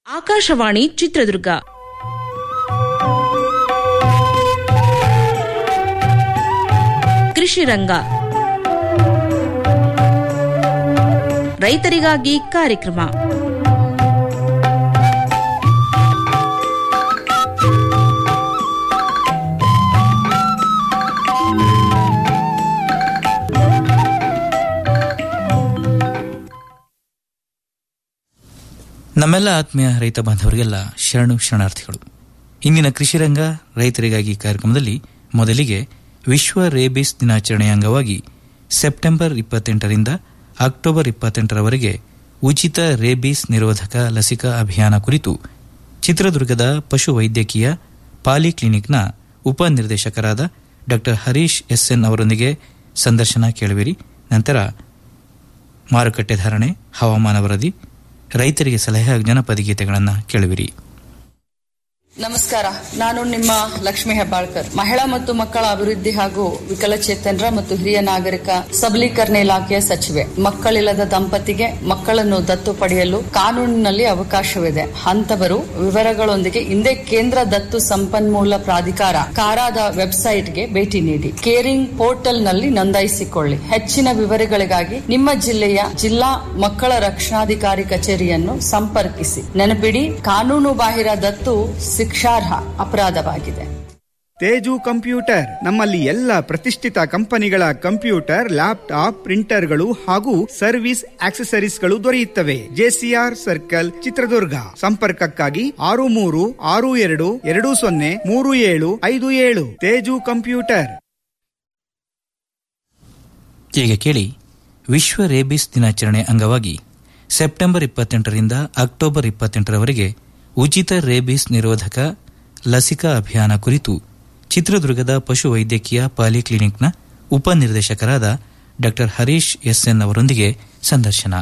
ಆಕಾಶವಾಣಿ ಚಿತ್ರದುರ್ಗ ಕೃಷಿ ರಂಗ ರೈತರಿಗಾಗಿ ಕಾರ್ಯಕ್ರಮ ನಮ್ಮೆಲ್ಲ ಆತ್ಮೀಯ ರೈತ ಬಾಂಧವರಿಗೆಲ್ಲ ಶರಣು ಶರಣಾರ್ಥಿಗಳು ಇಂದಿನ ಕೃಷಿ ರಂಗ ರೈತರಿಗಾಗಿ ಕಾರ್ಯಕ್ರಮದಲ್ಲಿ ಮೊದಲಿಗೆ ವಿಶ್ವ ರೇಬಿಸ್ ದಿನಾಚರಣೆಯ ಅಂಗವಾಗಿ ಸೆಪ್ಟೆಂಬರ್ ಇಪ್ಪತ್ತೆಂಟರಿಂದ ಅಕ್ಟೋಬರ್ ಇಪ್ಪತ್ತೆಂಟರವರೆಗೆ ಉಚಿತ ರೇಬಿಸ್ ನಿರೋಧಕ ಲಸಿಕಾ ಅಭಿಯಾನ ಕುರಿತು ಚಿತ್ರದುರ್ಗದ ಪಶು ವೈದ್ಯಕೀಯ ಪಾಲಿಕ್ಲಿನಿಕ್ನ ಉಪನಿರ್ದೇಶಕರಾದ ಡಾ ಹರೀಶ್ ಎಸ್ಎನ್ ಅವರೊಂದಿಗೆ ಸಂದರ್ಶನ ಕೇಳುವಿರಿ ನಂತರ ಮಾರುಕಟ್ಟೆ ಧಾರಣೆ ಹವಾಮಾನ ವರದಿ ರೈತರಿಗೆ ಸಲಹೆ ಹಾಗೂ ಜನಪದ ಗೀತೆಗಳನ್ನು ಕೇಳುವಿರಿ ನಮಸ್ಕಾರ ನಾನು ನಿಮ್ಮ ಲಕ್ಷ್ಮಿ ಹೆಬ್ಬಾಳ್ಕರ್ ಮಹಿಳಾ ಮತ್ತು ಮಕ್ಕಳ ಅಭಿವೃದ್ಧಿ ಹಾಗೂ ವಿಕಲಚೇತನರ ಮತ್ತು ಹಿರಿಯ ನಾಗರಿಕ ಸಬಲೀಕರಣ ಇಲಾಖೆಯ ಸಚಿವೆ ಮಕ್ಕಳಿಲ್ಲದ ದಂಪತಿಗೆ ಮಕ್ಕಳನ್ನು ದತ್ತು ಪಡೆಯಲು ಕಾನೂನಿನಲ್ಲಿ ಅವಕಾಶವಿದೆ ಅಂತವರು ವಿವರಗಳೊಂದಿಗೆ ಹಿಂದೆ ಕೇಂದ್ರ ದತ್ತು ಸಂಪನ್ಮೂಲ ಪ್ರಾಧಿಕಾರ ಕಾರಾದ ವೆಬ್ಸೈಟ್ಗೆ ಭೇಟಿ ನೀಡಿ ಕೇರಿಂಗ್ ಪೋರ್ಟಲ್ನಲ್ಲಿ ನೋಂದಾಯಿಸಿಕೊಳ್ಳಿ ಹೆಚ್ಚಿನ ವಿವರಗಳಿಗಾಗಿ ನಿಮ್ಮ ಜಿಲ್ಲೆಯ ಜಿಲ್ಲಾ ಮಕ್ಕಳ ರಕ್ಷಣಾಧಿಕಾರಿ ಕಚೇರಿಯನ್ನು ಸಂಪರ್ಕಿಸಿ ನೆನಪಿಡಿ ಕಾನೂನು ಬಾಹಿರ ದತ್ತು ಶಿಕ್ಷಾರ್ಹ ಅಪರಾಧವಾಗಿದೆ ತೇಜು ಕಂಪ್ಯೂಟರ್ ನಮ್ಮಲ್ಲಿ ಎಲ್ಲ ಪ್ರತಿಷ್ಠಿತ ಕಂಪನಿಗಳ ಕಂಪ್ಯೂಟರ್ ಲ್ಯಾಪ್ಟಾಪ್ ಪ್ರಿಂಟರ್ಗಳು ಹಾಗೂ ಸರ್ವಿಸ್ ಆಕ್ಸೆಸರೀಸ್ಗಳು ದೊರೆಯುತ್ತವೆ ಜೆಸಿಆರ್ ಸರ್ಕಲ್ ಚಿತ್ರದುರ್ಗ ಸಂಪರ್ಕಕ್ಕಾಗಿ ಆರು ಮೂರು ಆರು ಎರಡು ಎರಡು ಸೊನ್ನೆ ಮೂರು ಏಳು ಐದು ಏಳು ತೇಜು ಕಂಪ್ಯೂಟರ್ ಈಗ ಕೇಳಿ ವಿಶ್ವ ರೇಬಿಸ್ ದಿನಾಚರಣೆ ಅಂಗವಾಗಿ ಸೆಪ್ಟೆಂಬರ್ ಇಪ್ಪತ್ತೆಂಟರಿಂದ ಅಕ್ಟೋಬರ್ ಇಪ್ಪತ್ತೆಂಟರವರೆಗೆ ಉಚಿತ ರೇಬಿಸ್ ನಿರೋಧಕ ಲಸಿಕಾ ಅಭಿಯಾನ ಕುರಿತು ಚಿತ್ರದುರ್ಗದ ಪಶು ವೈದ್ಯಕೀಯ ಪಾಲಿಕ್ಲಿನಿಕ್ನ ಉಪನಿರ್ದೇಶಕರಾದ ಡಾ ಹರೀಶ್ ಎಸ್ಎನ್ ಅವರೊಂದಿಗೆ ಸಂದರ್ಶನ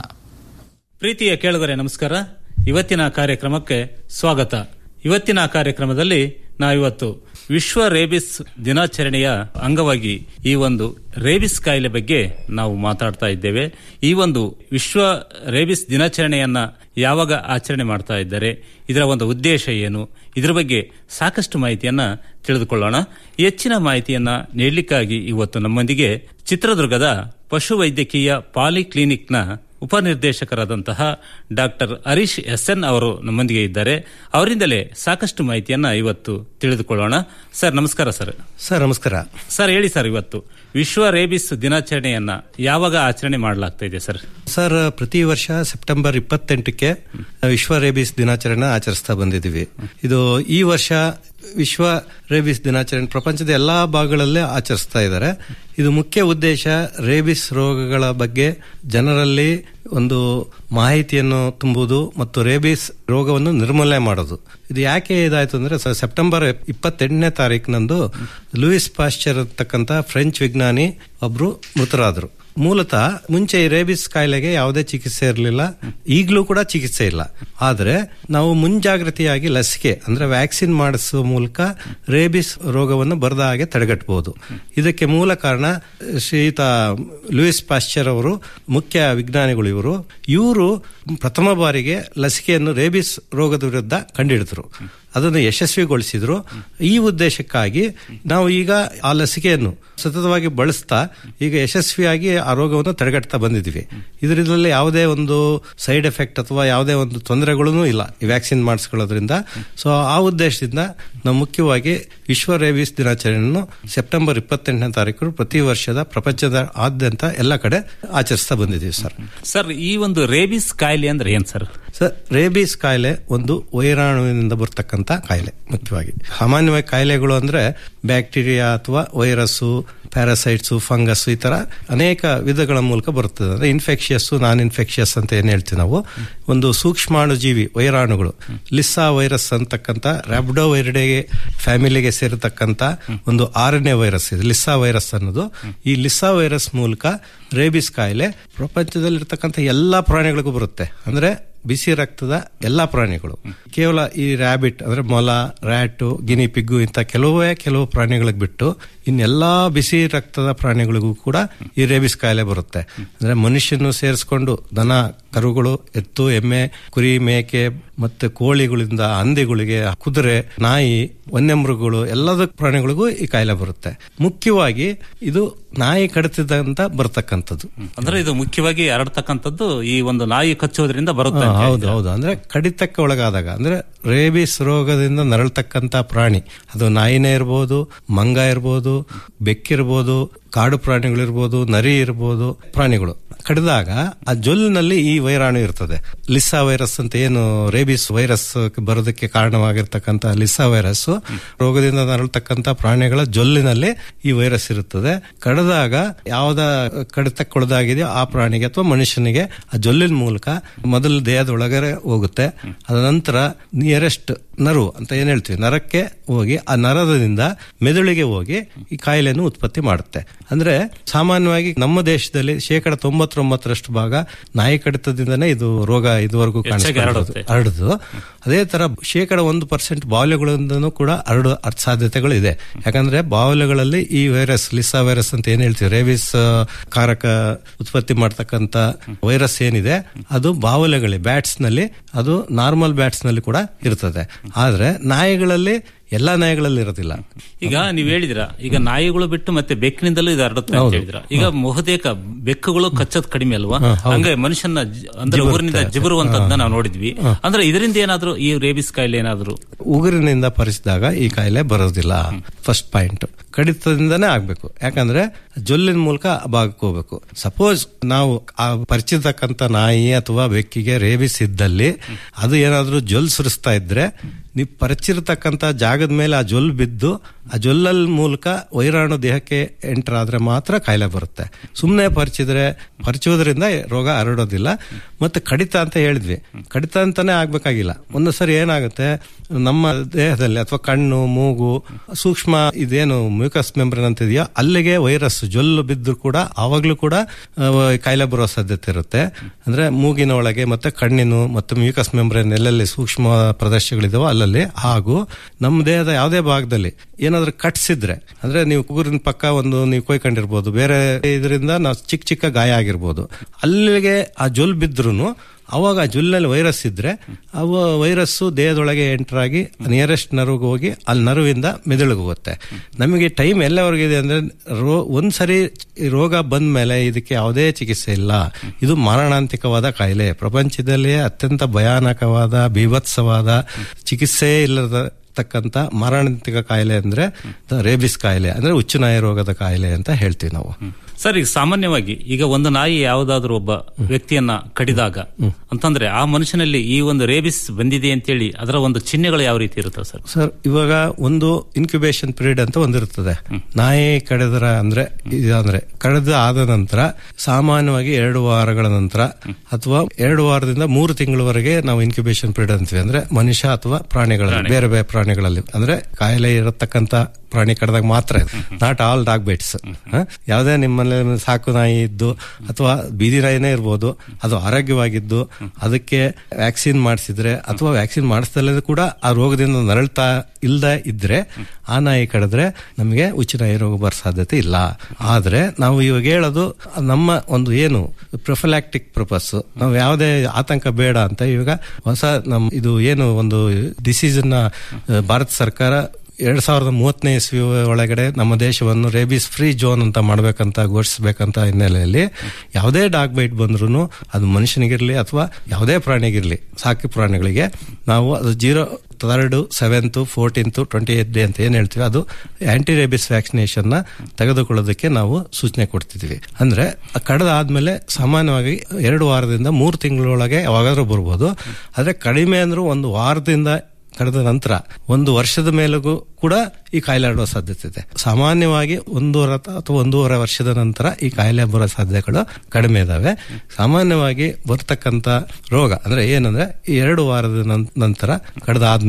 ಪ್ರೀತಿಯ ಕೇಳುಗರೆ ನಮಸ್ಕಾರ ಇವತ್ತಿನ ಕಾರ್ಯಕ್ರಮಕ್ಕೆ ಸ್ವಾಗತ ಇವತ್ತಿನ ಕಾರ್ಯಕ್ರಮದಲ್ಲಿ ನಾವಿವತ್ತು ವಿಶ್ವ ರೇಬಿಸ್ ದಿನಾಚರಣೆಯ ಅಂಗವಾಗಿ ಈ ಒಂದು ರೇಬಿಸ್ ಕಾಯಿಲೆ ಬಗ್ಗೆ ನಾವು ಮಾತಾಡ್ತಾ ಇದ್ದೇವೆ ಈ ಒಂದು ವಿಶ್ವ ರೇಬಿಸ್ ದಿನಾಚರಣೆಯನ್ನ ಯಾವಾಗ ಆಚರಣೆ ಮಾಡ್ತಾ ಇದ್ದಾರೆ ಇದರ ಒಂದು ಉದ್ದೇಶ ಏನು ಇದರ ಬಗ್ಗೆ ಸಾಕಷ್ಟು ಮಾಹಿತಿಯನ್ನ ತಿಳಿದುಕೊಳ್ಳೋಣ ಹೆಚ್ಚಿನ ಮಾಹಿತಿಯನ್ನ ನೀಡಲಿಕ್ಕಾಗಿ ಇವತ್ತು ನಮ್ಮೊಂದಿಗೆ ಚಿತ್ರದುರ್ಗದ ಪಶುವೈದ್ಯಕೀಯ ಪಾಲಿಕ್ಲಿನಿಕ್ನ ಉಪನಿರ್ದೇಶಕರಾದಂತಹ ಡಾಕ್ಟರ್ ಹರೀಶ್ ಎಸ್ ಎನ್ ಅವರು ನಮ್ಮೊಂದಿಗೆ ಇದ್ದಾರೆ ಅವರಿಂದಲೇ ಸಾಕಷ್ಟು ಮಾಹಿತಿಯನ್ನ ಇವತ್ತು ತಿಳಿದುಕೊಳ್ಳೋಣ ಸರ್ ನಮಸ್ಕಾರ ಸರ್ ಸರ್ ನಮಸ್ಕಾರ ಸರ್ ಹೇಳಿ ಸರ್ ಇವತ್ತು ವಿಶ್ವ ರೇಬಿಸ್ ದಿನಾಚರಣೆಯನ್ನ ಯಾವಾಗ ಆಚರಣೆ ಮಾಡಲಾಗ್ತಾ ಇದೆ ಸರ್ ಸರ್ ಪ್ರತಿ ವರ್ಷ ಸೆಪ್ಟೆಂಬರ್ ಇಪ್ಪತ್ತೆಂಟಕ್ಕೆ ವಿಶ್ವ ರೇಬಿಸ್ ದಿನಾಚರಣೆ ಆಚರಿಸ್ತಾ ಬಂದಿದ್ದೀವಿ ಇದು ಈ ವರ್ಷ ವಿಶ್ವ ರೇಬಿಸ್ ದಿನಾಚರಣೆ ಪ್ರಪಂಚದ ಎಲ್ಲಾ ಭಾಗಗಳಲ್ಲೇ ಆಚರಿಸ್ತಾ ಇದ್ದಾರೆ ಇದು ಮುಖ್ಯ ಉದ್ದೇಶ ರೇಬಿಸ್ ರೋಗಗಳ ಬಗ್ಗೆ ಜನರಲ್ಲಿ ಒಂದು ಮಾಹಿತಿಯನ್ನು ತುಂಬುವುದು ಮತ್ತು ರೇಬಿಸ್ ರೋಗವನ್ನು ನಿರ್ಮೂಲನೆ ಮಾಡೋದು ಇದು ಯಾಕೆ ಇದಾಯ್ತು ಅಂದ್ರೆ ಸ- ಸೆಪ್ಟೆಂಬರ್ ಇಪ್ಪತ್ತೆಂಟನೇ ತಾರೀಕಿನಂದು ಲೂಯಿಸ್ ಪಾಶ್ಚರ್ ಅಂತಕ್ಕಂಥ ಫ್ರೆಂಚ್ ವಿಜ್ಞಾನಿ ಒಬ್ರು ಮೃತರಾದರು ಮೂಲತಃ ಮುಂಚೆ ಈ ರೇಬಿಸ್ ಕಾಯಿಲೆಗೆ ಯಾವುದೇ ಚಿಕಿತ್ಸೆ ಇರಲಿಲ್ಲ ಈಗಲೂ ಕೂಡ ಚಿಕಿತ್ಸೆ ಇಲ್ಲ ಆದರೆ ನಾವು ಮುಂಜಾಗ್ರತೆಯಾಗಿ ಲಸಿಕೆ ಅಂದ್ರೆ ವ್ಯಾಕ್ಸಿನ್ ಮಾಡಿಸುವ ಮೂಲಕ ರೇಬಿಸ್ ರೋಗವನ್ನು ಬರದ ಹಾಗೆ ತಡೆಗಟ್ಟಬಹುದು ಇದಕ್ಕೆ ಮೂಲ ಕಾರಣ ಶ್ರೀಯುತ ಲೂಯಿಸ್ ಪಾಶ್ಚರ್ ಅವರು ಮುಖ್ಯ ವಿಜ್ಞಾನಿಗಳು ಇವರು ಇವರು ಪ್ರಥಮ ಬಾರಿಗೆ ಲಸಿಕೆಯನ್ನು ರೇಬಿಸ್ ರೋಗದ ವಿರುದ್ಧ ಕಂಡುಹಿಡಿದ್ರು ಅದನ್ನು ಯಶಸ್ವಿಗೊಳಿಸಿದ್ರು ಈ ಉದ್ದೇಶಕ್ಕಾಗಿ ನಾವು ಈಗ ಆ ಲಸಿಕೆಯನ್ನು ಸತತವಾಗಿ ಬಳಸ್ತಾ ಈಗ ಯಶಸ್ವಿಯಾಗಿ ಆ ರೋಗವನ್ನು ತಡೆಗಟ್ತಾ ಬಂದಿದ್ದೀವಿ ಇದರಲ್ಲಿ ಯಾವುದೇ ಒಂದು ಸೈಡ್ ಎಫೆಕ್ಟ್ ಅಥವಾ ಯಾವುದೇ ಒಂದು ತೊಂದರೆಗಳೂ ಇಲ್ಲ ಈ ವ್ಯಾಕ್ಸಿನ್ ಮಾಡಿಸ್ಕೊಳ್ಳೋದ್ರಿಂದ ಸೊ ಆ ಉದ್ದೇಶದಿಂದ ನಾವು ಮುಖ್ಯವಾಗಿ ವಿಶ್ವ ರೇಬಿಸ್ ದಿನಾಚರಣೆಯನ್ನು ಸೆಪ್ಟೆಂಬರ್ ಇಪ್ಪತ್ತೆಂಟನೇ ತಾರೀಕು ಪ್ರತಿ ವರ್ಷದ ಪ್ರಪಂಚದ ಆದ್ಯಂತ ಎಲ್ಲ ಕಡೆ ಆಚರಿಸ್ತಾ ಬಂದಿದ್ದೀವಿ ಸರ್ ಸರ್ ಈ ಒಂದು ರೇಬಿಸ್ ಕಾಯಿಲೆ ಅಂದ್ರೆ ಏನ್ ಸರ್ ಸರ್ ರೇಬೀಸ್ ಕಾಯಿಲೆ ಒಂದು ವೈರಾಣುವಿನಿಂದ ಬರ್ತಕ್ಕಂಥ ಕಾಯಿಲೆ ಮುಖ್ಯವಾಗಿ ಸಾಮಾನ್ಯವಾಗಿ ಕಾಯಿಲೆಗಳು ಅಂದ್ರೆ ಬ್ಯಾಕ್ಟೀರಿಯಾ ಅಥವಾ ವೈರಸ್ಸು ಪ್ಯಾರಾಸೈಟ್ಸು ಫಂಗಸ್ ಈ ತರ ಅನೇಕ ವಿಧಗಳ ಮೂಲಕ ಬರುತ್ತದೆ ಅಂದ್ರೆ ಇನ್ಫೆಕ್ಷಿಯಸ್ ನಾನ್ ಇನ್ಫೆಕ್ಷಿಯಸ್ ಅಂತ ಏನ್ ಹೇಳ್ತೀವಿ ನಾವು ಒಂದು ಸೂಕ್ಷ್ಮಾಣುಜೀವಿ ವೈರಾಣುಗಳು ಲಿಸ್ಸಾ ವೈರಸ್ ಅಂತಕ್ಕಂಥ ರ್ಯಾಬ್ಡೋ ವೈರಡೆಗೆ ಫ್ಯಾಮಿಲಿಗೆ ಸೇರತಕ್ಕಂಥ ಒಂದು ಆರನೇ ವೈರಸ್ ಇದೆ ಲಿಸ್ಸಾ ವೈರಸ್ ಅನ್ನೋದು ಈ ಲಿಸ್ಸಾ ವೈರಸ್ ಮೂಲಕ ರೇಬಿಸ್ ಕಾಯಿಲೆ ಪ್ರಪಂಚದಲ್ಲಿರ್ತಕ್ಕಂಥ ಎಲ್ಲಾ ಪ್ರಾಣಿಗಳಿಗೂ ಬರುತ್ತೆ ಅಂದ್ರೆ ಬಿಸಿ ರಕ್ತದ ಎಲ್ಲಾ ಪ್ರಾಣಿಗಳು ಕೇವಲ ಈ ರ್ಯಾಬಿಟ್ ಅಂದ್ರೆ ಮೊಲ ರ್ಯಾಟು ಗಿನಿ ಪಿಗ್ಗು ಇಂತ ಕೆಲವೇ ಕೆಲವು ಪ್ರಾಣಿಗಳಿಗೆ ಬಿಟ್ಟು ಇನ್ನೆಲ್ಲಾ ಬಿಸಿ ರಕ್ತದ ಪ್ರಾಣಿಗಳಿಗೂ ಕೂಡ ಈ ರೇಬಿಸ್ ಕಾಯಿಲೆ ಬರುತ್ತೆ ಅಂದ್ರೆ ಮನುಷ್ಯನು ಸೇರಿಸ್ಕೊಂಡು ದನ ಕರುಗಳು ಎತ್ತು ಎಮ್ಮೆ ಕುರಿ ಮೇಕೆ ಮತ್ತೆ ಕೋಳಿಗಳಿಂದ ಹಂದಿಗಳಿಗೆ ಕುದುರೆ ನಾಯಿ ವನ್ಯಮೃಗಗಳು ಎಲ್ಲದ ಪ್ರಾಣಿಗಳಿಗೂ ಈ ಕಾಯಿಲೆ ಬರುತ್ತೆ ಮುಖ್ಯವಾಗಿ ಇದು ನಾಯಿ ಕಡಿತದಿಂದ ಬರ್ತಕ್ಕಂಥದ್ದು ಅಂದ್ರೆ ಇದು ಮುಖ್ಯವಾಗಿ ಹರಡ್ತಕ್ಕಂಥದ್ದು ಈ ಒಂದು ನಾಯಿ ಕಚ್ಚೋದ್ರಿಂದ ಬರುತ್ತೆ ಹಾ, ಅಂತ ಹೌದು ಹೇಳಿದ್ರೆ. ಹೌದು ಅಂದ್ರೆ ಕಡಿತಕ್ಕೆ ಒಳಗಾದಾಗ ಅಂದ್ರೆ ರೇಬಿಸ್ ರೋಗದಿಂದ ನರಳ್ತಕ್ಕಂತ ಪ್ರಾಣಿ ಅದು ನಾಯಿನೇ ಇರ್ಬೋದು ಮಂಗ ಇರ್ಬೋದು ಬೆಕ್ಕಿರ್ಬೋದು ಕಾಡು ಪ್ರಾಣಿಗಳಿರ್ಬೋದು ನರಿ ಇರ್ಬೋದು ಪ್ರಾಣಿಗಳು ಕಡಿದಾಗ ಆ ಜೊಲ್ಲಿನಲ್ಲಿ ಈ ವೈರಾಣು ಇರ್ತದೆ ಲಿಸ್ಸಾ ವೈರಸ್ ಅಂತ ಏನು ರೇಬಿಸ್ ವೈರಸ್ ಬರೋದಕ್ಕೆ ಕಾರಣವಾಗಿರ್ತಕ್ಕಂಥ ಲಿಸ್ಸಾ ವೈರಸ್ ರೋಗದಿಂದ ನರಳ್ತಕ್ಕಂಥ ಪ್ರಾಣಿಗಳ ಜೊಲ್ಲಿನಲ್ಲಿ ಈ ವೈರಸ್ ಇರುತ್ತದೆ ಕಡಿದಾಗ ಯಾವ್ದ ಕಡಿತಕ್ಕೊಳದಾಗಿದೆಯೋ ಆ ಪ್ರಾಣಿಗೆ ಅಥವಾ ಮನುಷ್ಯನಿಗೆ ಆ ಜೊಲ್ಲಿನ ಮೂಲಕ ಮೊದಲು ದೇಹದ ಒಳಗಡೆ ಹೋಗುತ್ತೆ ಅದ ನಂತರ ನಿಯರೆಸ್ಟ್ ನರು ಅಂತ ಏನ್ ಹೇಳ್ತೀವಿ ನರಕ್ಕೆ ಹೋಗಿ ಆ ನರದಿಂದ ಮೆದುಳಿಗೆ ಹೋಗಿ ಈ ಕಾಯಿಲೆಯನ್ನು ಉತ್ಪತ್ತಿ ಮಾಡುತ್ತೆ ಅಂದ್ರೆ ಸಾಮಾನ್ಯವಾಗಿ ನಮ್ಮ ದೇಶದಲ್ಲಿ ಶೇಕಡ ತೊಂಬತ್ತೊಂಬತ್ತರಷ್ಟು ಭಾಗ ನಾಯಿ ಕಡಿತದಿಂದನೇ ಇದು ರೋಗ ಇದುವರೆಗೂ ಹೆಚ್ಚಾಗಿ ಹರಡುತ್ತೆ. ಹರಡುದು ಅದೇ ತರ ಶೇಕಡ ಒಂದು ಪರ್ಸೆಂಟ್ ಬಾವಲೆಗಳಿಂದನೂ ಕೂಡ ಹರಡುವ ಸಾಧ್ಯತೆಗಳು ಇದೆ ಯಾಕಂದ್ರೆ ಬಾವಲೆಗಳಲ್ಲಿ ಈ ವೈರಸ್ ಲಿಸಾ ವೈರಸ್ ಅಂತ ಏನ್ ಹೇಳ್ತೀವಿ ರೇಬಿಸ್ ಆ, ಕಾರಕ ಉತ್ಪತ್ತಿ ಮಾಡ್ತಕ್ಕಂತ ವೈರಸ್ ಏನಿದೆ ಅದು ಬಾವಲೆಗಳಲ್ಲಿ ಬ್ಯಾಟ್ಸ್ ನಲ್ಲಿ ಅದು ನಾರ್ಮಲ್ ಬ್ಯಾಟ್ಸ್ ನಲ್ಲಿ ಕೂಡ ಇರ್ತದೆ ಆದ್ರೆ ನಾಯಿಗಳಲ್ಲಿ ಎಲ್ಲಾ ನಾಯಿಗಳಲ್ಲಿ ಇರೋದಿಲ್ಲ ಈಗ ನೀವ್ ಹೇಳಿದ್ರ ಈಗ ನಾಯಿಗಳು ಬಿಟ್ಟು ಮತ್ತೆ ಬೆಕ್ಕಿನಿಂದಲೂ ಇದು ಹರಡುತ್ತೆ ಅಂತ ಹೇಳಿದ್ರ ಈಗ ಬಹುತೇಕ ಬೆಕ್ಕುಗಳು ಕಚ್ಚೋದ್ ಕಡಿಮೆ ಅಲ್ವಾ ಹಂಗೆ ಮನುಷ್ಯನ ಜ- ಅಂದ್ರೆ ಊರಿನಿಂದ ಜಿಬರುವಂತದ್ನ ನಾವು ನೋಡಿದ್ವಿ ಅಂದ್ರೆ ಇದರಿಂದ ಏನಾದ್ರು ಈ ರೇಬಿಸ್ ಕಾಯಿಲೆ ಏನಾದ್ರು ಉಗುರಿನಿಂದ ಪರಿಸಿದಾಗ ಈ ಕಾಯಿಲೆ ಬರೋದಿಲ್ಲ ಫಸ್ಟ್ ಪಾಯಿಂಟ್ ಕಡಿತದಿಂದನೇ ಆಗ್ಬೇಕು ಯಾಕಂದ್ರೆ ಜೊಲ್ಲಿನ ಮೂಲಕ ಆ ಭಾಗಕ್ಕೆ ಹೋಗ್ಬೇಕು ಸಪೋಸ್ ನಾವು ಆ ಪರಿಚಿತಕ್ಕಂತ ನಾಯಿ ಅಥವಾ ಬೆಕ್ಕಿಗೆ ರೇಬಿಸ್ ಇದ್ದಲ್ಲಿ ಅದು ಏನಾದ್ರೂ ಜೊಲ್ ಸುರಿಸ್ತಾ ಇದ್ರೆ ನೀವು ಪರಿಚಿರ್ತಕ್ಕಂತ ಜಾಗದ ಮೇಲೆ ಆ ಜೊಲ್ ಬಿದ್ದು ಆ ಜೊಲ್ಲಲ್ ಮೂಲಕ ವೈರಾಣು ದೇಹಕ್ಕೆ ಎಂಟರ್ ಆದ್ರೆ ಮಾತ್ರ ಕಾಯಿಲೆ ಬರುತ್ತೆ ಸುಮ್ಮನೆ ಪರಿಚಿದ್ರೆ ಪರಿಚೋದ್ರಿಂದ ರೋಗ ಹರಡೋದಿಲ್ಲ ಮತ್ತೆ ಕಡಿತ ಅಂತ ಹೇಳಿದ್ವಿ ಕಡಿತ ಅಂತಾನೆ ಆಗ್ಬೇಕಾಗಿಲ್ಲ ಒಂದು ಸರಿ ಏನಾಗುತ್ತೆ ನಮ್ಮ ದೇಹದಲ್ಲಿ ಅಥವಾ ಕಣ್ಣು ಮೂಗು ಸೂಕ್ಷ್ಮ ಇದೇನು ಮ್ಯೂಕಸ್ ಮೆಂಬ್ರೇನ್ ಅಂತ ಇದೆಯೋ ಅಲ್ಲಿಗೆ ವೈರಸ್ ಜೊಲ್ಲು ಬಿದ್ದು ಕೂಡ ಆವಾಗ್ಲೂ ಕೂಡ ಆ, ಕಾಯಿಲೆ ಬರೋ ಸಾಧ್ಯತೆ ಇರುತ್ತೆ ಅಂದ್ರೆ ಮೂಗಿನ ಒಳಗೆ ಮತ್ತೆ ಕಣ್ಣಿನ ಮತ್ತು ಮ್ಯೂಕಸ್ ಮೆಂಬ್ರೇನ್ ಎಲ್ಲೆಲ್ಲಿ ಸೂಕ್ಷ್ಮ ಪ್ರದೇಶಗಳಿದಾವೋ ಅಲ್ಲಲ್ಲಿ ಹಾಗೂ ನಮ್ಮ ದೇಹದ ಯಾವುದೇ ಭಾಗದಲ್ಲಿ ಏನಾದ್ರೂ ಕಟ್ಸಿದ್ರೆ ಅಂದ್ರೆ ನೀವು ಕುಗುರಿನ ಪಕ್ಕ ಒಂದು ನೀವು ಕೊಯ್ಕೊಂಡಿರ್ಬೋದು ಬೇರೆ ಇದರಿಂದ ನಾವು ಚಿಕ್ಕ ಚಿಕ್ಕ ಗಾಯ ಆಗಿರ್ಬೋದು ಅಲ್ಲಿಗೆ ಆ ಜೊಲ್ ಬಿದ್ರು ಅವಾಗ ಆ ಜೊಲ್ನಲ್ಲಿ ವೈರಸ್ ಇದ್ರೆ ಅವ ವೈರಸ್ಸು ದೇಹದೊಳಗೆ ಎಂಟರ್ ಆಗಿ ನಿಯರೆಸ್ಟ್ ನರ್ವ್ಗೆ ಹೋಗಿ ಅಲ್ಲಿ ನರ್ವಿಂದ ಮೆದುಳಿಗೆ ಹೋಗುತ್ತೆ ನಮಗೆ ಟೈಮ್ ಎಲ್ಲವರೆಗಿದೆ ಅಂದ್ರೆ ರೋ ಒಂದ್ಸರಿ ಈ ರೋಗ ಬಂದ ಮೇಲೆ ಇದಕ್ಕೆ ಯಾವುದೇ ಚಿಕಿತ್ಸೆ ಇಲ್ಲ ಇದು ಮಾರಣಾಂತಿಕವಾದ ಕಾಯಿಲೆ ಪ್ರಪಂಚದಲ್ಲಿಯೇ ಅತ್ಯಂತ ಭಯಾನಕವಾದ ಬೀಭತ್ಸವಾದ ಚಿಕಿತ್ಸೆ ಇಲ್ಲದ ತಕ್ಕಂತ ಮಾರಣಾಂತಿಕ ಕಾಯಿಲೆ ಅಂದ್ರೆ ರೇಬಿಸ್ ಕಾಯಿಲೆ ಅಂದ್ರೆ ಹುಚ್ಚುನಾಯಿ ರೋಗದ ಕಾಯಿಲೆ ಅಂತ ಹೇಳ್ತೀವಿ ನಾವು ಸರ್ ಈಗ ಸಾಮಾನ್ಯವಾಗಿ ಈಗ ಒಂದು ನಾಯಿ ಯಾವುದಾದ್ರೂ ಒಬ್ಬ ವ್ಯಕ್ತಿಯನ್ನ ಕಡಿದಾಗ ಅಂತಂದ್ರೆ ಆ ಮನುಷ್ಯನಲ್ಲಿ ಈ ಒಂದು ರೇಬಿಸ್ ಬಂದಿದೆ ಅಂತೇಳಿ ಅದರ ಒಂದು ಚಿಹ್ನೆಗಳು ಯಾವ ರೀತಿ ಇರುತ್ತವೆ ಸರ್ ಸರ್ ಇವಾಗ ಒಂದು ಇನ್ಕ್ಯುಬೇಷನ್ ಪೀರಿಯಡ್ ಅಂತ ಒಂದಿರ್ತದೆ ನಾಯಿ ಕಡಿದ್ರ ಅಂದ್ರೆ ಇದಂದ್ರೆ ಕಳೆದ ಆದ ನಂತರ ಸಾಮಾನ್ಯವಾಗಿ ಎರಡು ವಾರಗಳ ನಂತರ ಅಥವಾ ಎರಡು ವಾರದಿಂದ ಮೂರು ತಿಂಗಳವರೆಗೆ ನಾವು ಇನ್ಕ್ಯುಬೇಷನ್ ಪೀರಿಯಡ್ ಅಂತೀವಿ ಅಂದ್ರೆ ಮನುಷ್ಯ ಅಥವಾ ಪ್ರಾಣಿಗಳಲ್ಲಿ ಬೇರೆ ಬೇರೆ ಪ್ರಾಣಿಗಳಲ್ಲಿ ಅಂದ್ರೆ ಕಾಯಿಲೆ ಇರತಕ್ಕಂತ ಪ್ರಾಣಿ ಕಡ್ದಾಗ ಮಾತ್ರ ನಾಟ್ ಆಲ್ ಡಾಗ್ ಬೈಟ್ಸ್ ಯಾವುದೇ ನಿಮ್ಮಲ್ಲಿ ಸಾಕು ನಾಯಿ ಇದ್ದು ಅಥವಾ ಬೀದಿ ನಾಯಿನೇ ಇರ್ಬೋದು ಅದು ಆರೋಗ್ಯವಾಗಿದ್ದು ಅದಕ್ಕೆ ವ್ಯಾಕ್ಸಿನ್ ಮಾಡಿಸಿದ್ರೆ ಅಥವಾ ವ್ಯಾಕ್ಸಿನ್ ಮಾಡಿಸ್ದಲ್ಲೇ ಕೂಡ ಆ ರೋಗದಿಂದ ನರಳ್ತಾ ಇಲ್ದ ಇದ್ರೆ ಆ ನಾಯಿ ಕಡಿದ್ರೆ ನಮಗೆ ಉಚ್ಚ ನಾಯಿ ರೋಗ ಬರೋ ಸಾಧ್ಯತೆ ಇಲ್ಲ ಆದ್ರೆ ನಾವು ಇವಾಗ ಹೇಳೋದು ನಮ್ಮ ಒಂದು ಏನು ಪ್ರೊಫಲಾಕ್ಟಿಕ್ ಪರ್ಪಸ್ ನಾವು ಯಾವುದೇ ಆತಂಕ ಬೇಡ ಅಂತ ಇವಾಗ ಹೊಸ ನಮ್ ಇದು ಏನು ಒಂದು ಡಿಸೀಸ್ ನ ಆ, ಭಾರತ ಸರ್ಕಾರ ಎರಡ್ ಸಾವಿರದ ಮೂವತ್ತನೇ ಇಸ್ವಿ ಒಳಗಡೆ ನಮ್ಮ ದೇಶವನ್ನು ರೇಬಿಸ್ ಫ್ರೀ ಝೋನ್ ಅಂತ ಮಾಡ್ಬೇಕಂತ ಘೋಷಿಸಬೇಕಂತ ಹಿನ್ನೆಲೆಯಲ್ಲಿ ಯಾವುದೇ ಡಾಗ್ ಬೈಟ್ ಬಂದ್ರು ಅದು ಮನುಷ್ಯನಿಗಿರ್ಲಿ ಅಥವಾ ಯಾವುದೇ ಪ್ರಾಣಿಗಿರ್ಲಿ ಸಾಕಿ ಪ್ರಾಣಿಗಳಿಗೆ ನಾವು ಅದು zero third seventh fourteenth twenty eighth day ಅಂತ ಏನ್ ಹೇಳ್ತೀವಿ ಅದು ಆಂಟಿ ರೇಬಿಸ್ ವ್ಯಾಕ್ಸಿನೇಷನ್ ನ ತೆಗೆದುಕೊಳ್ಳೋದಕ್ಕೆ ನಾವು ಸೂಚನೆ ಕೊಡ್ತಿದ್ವಿ ಅಂದ್ರೆ ಕಡದಾದ್ಮೇಲೆ ಸಾಮಾನ್ಯವಾಗಿ ಎರಡು ವಾರದಿಂದ ಮೂರು ತಿಂಗಳೊಳಗೆ ಯಾವಾಗಾದ್ರೂ ಬರ್ಬೋದು ಆದ್ರೆ ಕಡಿಮೆ ಅಂದ್ರೂ ಒಂದು ವಾರದಿಂದ ಕಳೆದ ನಂತರ ಒಂದು ವರ್ಷದ ಮೇಲೆಗೂ ಕೂಡ ಈ ಕಾಯಿಲೆ ಹರಡುವ ಸಾಧ್ಯತೆ ಇದೆ ಸಾಮಾನ್ಯವಾಗಿ ಒಂದೂವರೆ ಅಥವಾ ಒಂದೂವರೆ ವರ್ಷದ ನಂತರ ಈ ಕಾಯಿಲೆ ಬರೋ ಸಾಧ್ಯತೆಗಳು ಕಡಿಮೆ ಇದಾವೆ ಸಾಮಾನ್ಯವಾಗಿ ಬರ್ತಕ್ಕಂತ ರೋಗ ಅಂದ್ರೆ ಏನಂದ್ರೆ ಈ ಎರಡು ವಾರದ ನಂ- ನಂತರ ಕಳೆದಾದ್ಮೇಲೆ